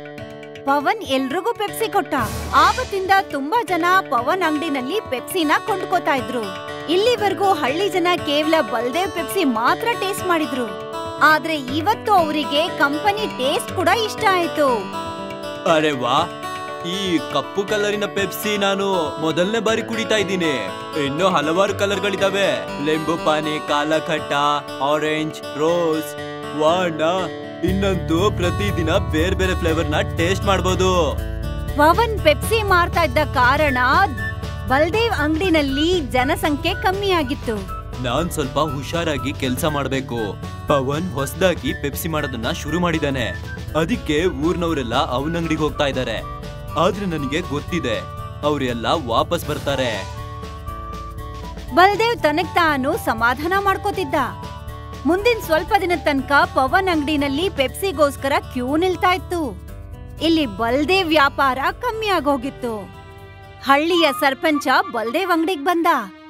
ಪವನ್ ಎಲ್ರಿಗೂ ಪೆಪ್ಸಿ ಕೊಟ್ಟ ಆವತ್ತಿಂದ ತುಂಬಾ ಜನ ಪವನ್ ಅಂಗಡಿನಲ್ಲಿ ಪೆಪ್ಸಿನ ಕೊಂಡ್ಕೋತಾ ಇದ್ರು ಇಲ್ಲಿವರೆಗೂ ಹಳ್ಳಿ ಜನ ಕೇವಲ ಬಲ್ದೇವ್ ಪೆಪ್ಸಿ ಮಾತ್ರ ಟೇಸ್ಟ್ ಮಾಡಿದ್ರು ಆದ್ರೆ ಇವತ್ತು ಅವರಿಗೆ ಕಂಪನಿ ಟೇಸ್ಟ್ ಕೂಡ ಇಷ್ಟ ಆಯ್ತು ಅರೆ ವಾ ಈ ಕಪ್ಪು ಕಲರಿನ ಪೆಪ್ಸಿ ನಾನು ಮೊದಲನೇ ಬಾರಿ ಕುಡಿತಾ ಇದ್ದೀನಿ ಇನ್ನು ಹಲವಾರು ಕಲರ್ಗಳಿದಾವೆ ಲೆಂಬು ಪಾನಿ ಕಾಲಖಟ್ಟ ಆರೆಂಜ್ ರೋಸ್ ವಾಣ ಇನ್ನಂತೂ ಪ್ರತಿದಿನ ಬೇರೆ ಬೇರೆ ಫ್ಲೇವರ್ ನ ಟೇಸ್ಟ್ ಮಾಡ್ಬೋದು ಪವನ್ ಪೆಪ್ಸಿ ಮಾರ್ತಾ ಇದ್ದ ಕಾರಣ ಬಲ್ದೇವ್ ಅಂಗಡಿನಲ್ಲಿ ಜನಸಂಖ್ಯೆ ಕಮ್ಮಿ ಆಗಿತ್ತು ನಾನ್ ಸ್ವಲ್ಪ ಹುಷಾರಾಗಿ ಕೆಲ್ಸ ಮಾಡ್ಬೇಕು ಪವನ್ ಹೊಸದಾಗಿ ಪೆಪ್ಸಿ ಮಾಡೋದನ್ನ ಶುರು ಮಾಡಿದಾನೆ ಅದಕ್ಕೆ ಊರ್ನವರೆಲ್ಲ ಅವನ ಅಂಗಡಿಗೆ ಹೋಗ್ತಾ ಇದ್ದಾರೆ ಆದ್ರೆ ನನಗೆ ಗೊತ್ತಿದೆ ಅವರೆಲ್ಲ ವಾಪಸ್ ಬರ್ತಾರೆ ಬಲ್ದೇವ್ ತನಗ್ ತಾನು ಸಮಾಧಾನ ಮಾಡ್ಕೋತಿದ್ದ ಮುಂದಿನ ಸ್ವಲ್ಪ ದಿನದ ತನಕ ಪವನ್ ಅಂಗಡಿನಲ್ಲಿ ಪೆಪ್ಸಿಗೋಸ್ಕರ ಕ್ಯೂ ನಿಲ್ತಾ ಇತ್ತು ಇಲ್ಲಿ ಬಲ್ದೇವ್ ವ್ಯಾಪಾರ ಕಮ್ಮಿ ಆಗೋಗಿತ್ತು ಹಳ್ಳಿಯ ಸರ್ಪಂಚ ಬಲ್ದೇವ್ ಅಂಗಡಿಗ್ ಬಂದ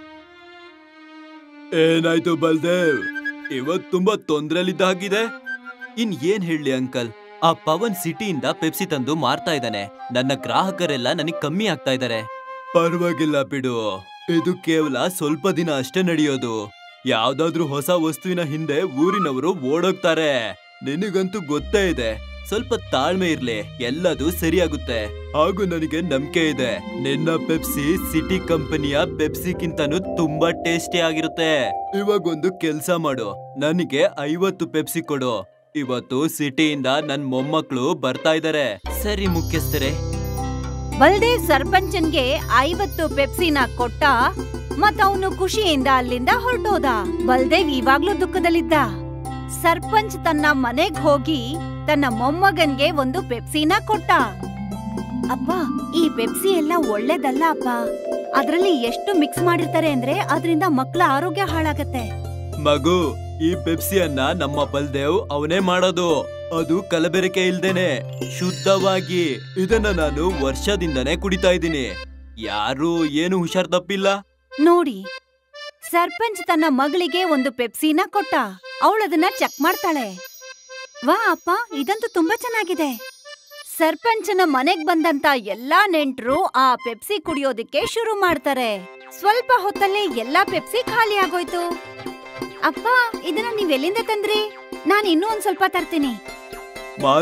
ಏನಾಯ್ತು ಬಲ್ದೇವ್ ಇವತ್ ತುಂಬಾ ತೊಂದ್ರೆಲಿದ್ದ ಹಾಗಿದೆ ಇನ್ ಏನ್ ಹೇಳಿ ಅಂಕಲ್ ಆ ಪವನ್ ಸಿಟಿಯಿಂದ ಪೆಪ್ಸಿ ತಂದು ಮಾರ್ತಾ ಇದ್ದಾನೆ ನನ್ನ ಗ್ರಾಹಕರೆಲ್ಲ ನನಗ್ ಕಮ್ಮಿ ಆಗ್ತಾ ಇದ್ದಾರೆ ಪರವಾಗಿಲ್ಲ ಬಿಡು ಇದು ಕೇವಲ ಸ್ವಲ್ಪ ದಿನ ಅಷ್ಟೇ ನಡೆಯೋದು ಯಾವ್ದಾದ್ರೂ ಹೊಸ ವಸ್ತುವಿನ ಹಿಂದೆ ಊರಿನವರು ಓಡೋಗ್ತಾರೆ ನಿನಗಂತೂ ಗೊತ್ತೇ ಇದೆ ಸ್ವಲ್ಪ ತಾಳ್ಮೆ ಇರ್ಲಿ ಎಲ್ಲದೂ ಸರಿಯಾಗುತ್ತೆ ಹಾಗೂ ನನಗೆ ನಂಬಿಕೆ ಇದೆ ನಿನ್ನ ಪೆಪ್ಸಿ ಸಿಟಿ ಕಂಪನಿಯ ಪೆಪ್ಸಿಗಿಂತನೂ ತುಂಬಾ ಟೇಸ್ಟಿ ಆಗಿರುತ್ತೆ ಇವಾಗೊಂದು ಕೆಲ್ಸ ಮಾಡು ನನಗೆ ಐವತ್ತು ಪೆಪ್ಸಿ ಕೊಡು ಇವತ್ತು ಸಿಟಿಯಿಂದ ನನ್ ಮೊಮ್ಮಕ್ಳು ಬರ್ತಾ ಇದಾರೆ ಸರಿ ಮುಖ್ಯಸ್ಥರೇ ಬಲ್ದೇವ್ ಸರ್ಪಂಚನ್ಗೆ ಐವತ್ತು ಪೆಪ್ಸಿನ ಕೊಟ್ಟ ಮತ್ತ ಅವನು ಖುಷಿಯಿಂದ ಅಲ್ಲಿಂದ ಹೊರಟೋದ ಬಲ್ದೇವ್ ಇವಾಗ್ಲೂ ದುಃಖದಲ್ಲಿದ್ದ ಸರ್ಪಂಚ್ ತನ್ನ ಮನೆಗ್ ಹೋಗಿ ತನ್ನ ಮೊಮ್ಮಗನ್ಗೆ ಒಂದು ಪೆಪ್ಸಿನ ಕೊಟ್ಟ ಅಪ್ಪ ಈ ಪೆಪ್ಸಿ ಎಲ್ಲ ಒಳ್ಳೇದಲ್ಲ ಅಪ್ಪ ಅದ್ರಲ್ಲಿ ಎಷ್ಟು ಮಿಕ್ಸ್ ಮಾಡಿರ್ತಾರೆ ಅಂದ್ರೆ ಅದರಿಂದ ಮಕ್ಕಳ ಆರೋಗ್ಯ ಹಾಳಾಗತ್ತೆ ಮಗು ಈ ಪೆಪ್ಸಿಯನ್ನ ನಮ್ಮ ಬಲ್ದೇವ್ ಅವನೇ ಮಾಡೋದು ಅದು ಕಲಬೆರಕೆ ಇಲ್ದೇನೆ ಶುದ್ಧವಾಗಿ ಇದನ್ನ ನಾನು ವರ್ಷದಿಂದನೇ ಕುಡಿತಾ ಇದ್ದೀನಿ ಯಾರು ಏನು ಹುಷಾರ್ ತಪ್ಪಿಲ್ಲ ನೋಡಿ ಸರ್ಪಂಚ್ ತನ್ನ ಮಗಳಿಗೆ ಒಂದು ಪೆಪ್ಸಿನ ಕೊಟ್ಟ ಅವಳದನ್ನ ಚೆಕ್ ಮಾಡ್ತಾಳೆ ವಾ ಅಪ್ಪ ಇದಂತೂ ತುಂಬಾ ಚೆನ್ನಾಗಿದೆ ಸರ್ಪಂಚನ ಮನೆಗ್ ಬಂದಂತ ಎಲ್ಲಾ ನೆಂಟ್ರು ಆ ಪೆಪ್ಸಿ ಕುಡಿಯೋದಕ್ಕೆ ಶುರು ಮಾಡ್ತಾರೆ ಸ್ವಲ್ಪ ಹೊತ್ತಲ್ಲೇ ಎಲ್ಲಾ ಪೆಪ್ಸಿ ಖಾಲಿ ಆಗೋಯ್ತು ಅಪ್ಪ ಇದನ್ನ ನೀವ್ ಎಲ್ಲಿಂದ ತಂದ್ರಿ ನಾನ್ ಇನ್ನೂ ಒಂದ್ ಸ್ವಲ್ಪ ತರ್ತೀನಿ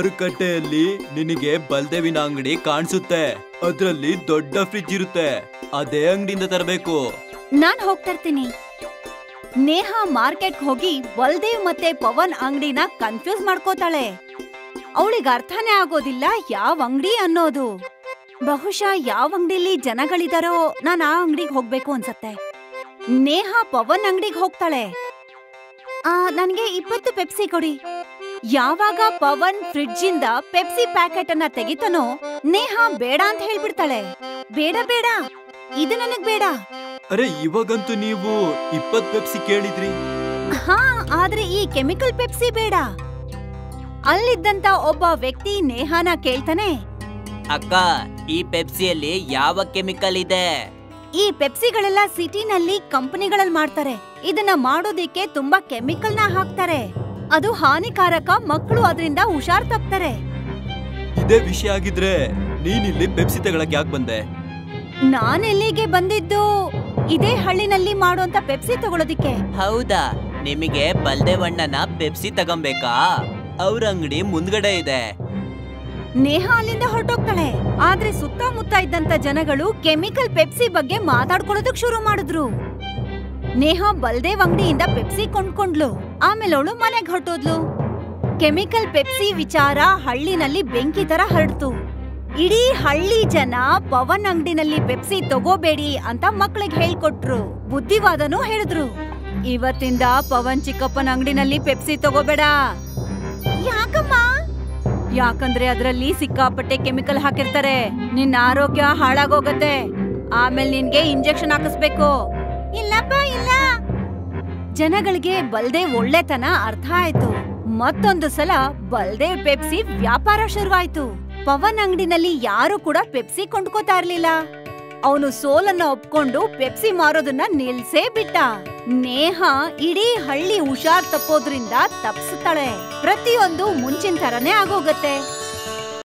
ಮಾರುಕಟ್ಟೆಯಲ್ಲಿ ನಿನಗೆ ಬಲ್ದೇವಿನ ಅಂಗಡಿ ಕಾಣಿಸುತ್ತೆ ಅದ್ರಲ್ಲಿ ದೊಡ್ಡ ಫ್ರಿಡ್ಜ್ ಇರುತ್ತೆ ಅದೇ ಅಂಗಡಿಯಿಂದ ತರಬೇಕು ನಾನ್ ಹೋಗ್ತಾ ಇರ್ತೀನಿ ನೇಹಾ ಮಾರ್ಕೆಟ್ ಹೋಗಿ ಬಲ್ದೇವ್ ಮತ್ತೆ ಪವನ್ ಅಂಗಡಿನ ಕನ್ಫ್ಯೂಸ್ ಮಾಡ್ಕೋತಾಳೆ ಅವಳಿಗೆ ಅರ್ಥನೇ ಆಗೋದಿಲ್ಲ ಯಾವ ಅಂಗಡಿ ಅನ್ನೋದು ಬಹುಶಃ ಯಾವ ಅಂಗಡಿಲಿ ಜನಗಳಿದಾರೋ ನಾನ್ ಆ ಅಂಗಡಿಗೆ ಹೋಗ್ಬೇಕು ಅನ್ಸತ್ತೆ ನೇಹಾ ಪವನ್ ಅಂಗಡಿಗೆ ಹೋಗ್ತಾಳೆ ಆ ನನ್ಗೆ ಇಪ್ಪತ್ತು ಪೆಪ್ಸಿ ಕೊಡಿ ಯಾವಾಗ ಪವನ್ ಫ್ರಿಡ್ಜ್ ಇಂದ ಪೆಪ್ಸಿ ಪ್ಯಾಕೆಟ್ ಅನ್ನ ತೆಗಿತಾನೋ ನೇಹಾ ಬೇಡ ಅಂತ ಹೇಳ್ಬಿಡ್ತಾಳೆ ಬೇಡ ಬೇಡ ಇದು ನನಗ್ ಬೇಡ ಅರೆ ಇವಾಗಂತೂ ನೀವು ಇಪ್ಪತ್ ಪೆಪ್ಸಿ ಕೇಳಿದ್ರಿ ಹಾ ಆದ್ರೆ ಈ ಕೆಮಿಕಲ್ ಪೆಪ್ಸಿ ಬೇಡ ಅಲ್ಲಿದ್ದಂತ ಒಬ್ಬ ವ್ಯಕ್ತಿ ನೇಹಾನ ಕೇಳ್ತಾನೆ ಅಕ್ಕ ಈ ಪೆಪ್ಸಿಯಲ್ಲಿ ಯಾವ ಕೆಮಿಕಲ್ ಇದೆ ಈ ಪೆಪ್ಸಿಗಳೆಲ್ಲ ಸಿಟಿನಲ್ಲಿ ಕಂಪನಿಗಳಲ್ಲಿ ಮಾಡ್ತಾರೆ ಇದನ್ನ ಮಾಡೋದಿಕ್ಕೆ ತುಂಬಾ ಕೆಮಿಕಲ್ ನ ಹಾಕ್ತಾರೆ ಅದು ಹಾನಿಕಾರಕ ಮಕ್ಕಳು ಅದರಿಂದ ಹುಷಾರ್ ತಪ್ತಾರೆ ಇದೇ ವಿಷಯ ಆಗಿದ್ರೆ ನೀನಿಲ್ಲಿ ಪೆಪ್ಸಿ ತಗೊಳಕ್ ಯಾಕೆ ಬಂದೆ ನಾನೆಲ್ಲಿಗೆ ಬಂದಿದ್ದು ಇದೇ ಹಳ್ಳಿನಲ್ಲಿ ಮಾಡುವಂತ ಪೆಪ್ಸಿ ತಗೊಳೋದಿಕ್ಕೆ ಹೌದಾ ನಿಮಗೆ ಬಲ್ದೇವಣ್ಣನ ಪೆಪ್ಸಿ ತಗೊಂಬೇಕಾ ಅವ್ರ ಅಂಗಡಿ ಮುಂದ್ಗಡೆ ಇದೆ ನೇಹಾ ಅಲ್ಲಿಂದ ಹೊರಟೋಗ್ತಾಳೆ ಆದ್ರೆ ಸುತ್ತಮುತ್ತ ಇದ್ದಂತ ಜನಗಳು ಕೆಮಿಕಲ್ ಪೆಪ್ಸಿ ಬಗ್ಗೆ ಮಾತಾಡ್ಕೊಳ್ಳೋದಕ್ ಶುರು ಮಾಡಿದ್ರು ನೇಹಾ ಬಲ್ದೇವ್ ಅಂಗಡಿಯಿಂದ ಪೆಪ್ಸಿ ಕೊಂಡ್ಕೊಂಡ್ಲು ಆಮೇಲೆ ಅವಳು ಮನೆಗ್ ಹೊರಟೋದ್ಲು ಕೆಮಿಕಲ್ ಪೆಪ್ಸಿ ವಿಚಾರ ಹಳ್ಳಿನಲ್ಲಿ ಬೆಂಕಿ ತರ ಹರಡ್ತು ಇಡೀ ಹಳ್ಳಿ ಜನ ಪವನ್ ಅಂಗಡಿನಲ್ಲಿ ಪೆಪ್ಸಿ ತಗೋಬೇಡಿ ಅಂತ ಮಕ್ಳಿಗೆ ಹೇಳ್ಕೊಟ್ರು ಬುದ್ಧಿವಾದನೂ ಹೇಳಿದ್ರು ಇವತ್ತಿಂದ ಪವನ್ ಚಿಕ್ಕಪ್ಪನ ಅಂಗಡಿನಲ್ಲಿ ಪೆಪ್ಸಿ ತಗೋಬೇಡ ಯಾಕಮ್ಮ ಯಾಕಂದ್ರೆ ಅದ್ರಲ್ಲಿ ಸಿಕ್ಕಾಪಟ್ಟೆ ಕೆಮಿಕಲ್ ಹಾಕಿರ್ತಾರೆ ನಿನ್ನ ಆರೋಗ್ಯ ಹಾಳಾಗೋಗತ್ತೆ ಆಮೇಲೆ ನಿನ್ಗೆ ಇಂಜೆಕ್ಷನ್ ಹಾಕಿಸ್ಬೇಕು ಇಲ್ಲಪ್ಪ ಇಲ್ಲ ಜನಗಳಿಗೆ ಬಲ್ದೇವ್ ಒಳ್ಳೆತನ ಅರ್ಥ ಆಯ್ತು ಮತ್ತೊಂದು ಸಲ ಬಲ್ದೇವ್ ಪೆಪ್ಸಿ ವ್ಯಾಪಾರ ಶುರುವಾಯ್ತು ಪವನ್ ಅಂಗಡಿನಲ್ಲಿ ಯಾರು ಕೂಡ ಪೆಪ್ಸಿ ಕೊಂಡ್ಕೋತಾ ಇರ್ಲಿಲ್ಲ ಅವನು ಸೋಲನ್ನ ಒಪ್ಕೊಂಡು ಪೆಪ್ಸಿ ಮಾರೋದನ್ನ ನಿಲ್ಸೇ ಬಿಟ್ಟ ನೇಹ ಇಡೀ ಹಳ್ಳಿ ಹುಷಾರ್ ತಪ್ಪೋದ್ರಿಂದ ತಪ್ಸುತ್ತಾಳೆ ಪ್ರತಿಯೊಂದು ಮುಂಚಿನ ತರನೇ ಆಗೋಗತ್ತೆ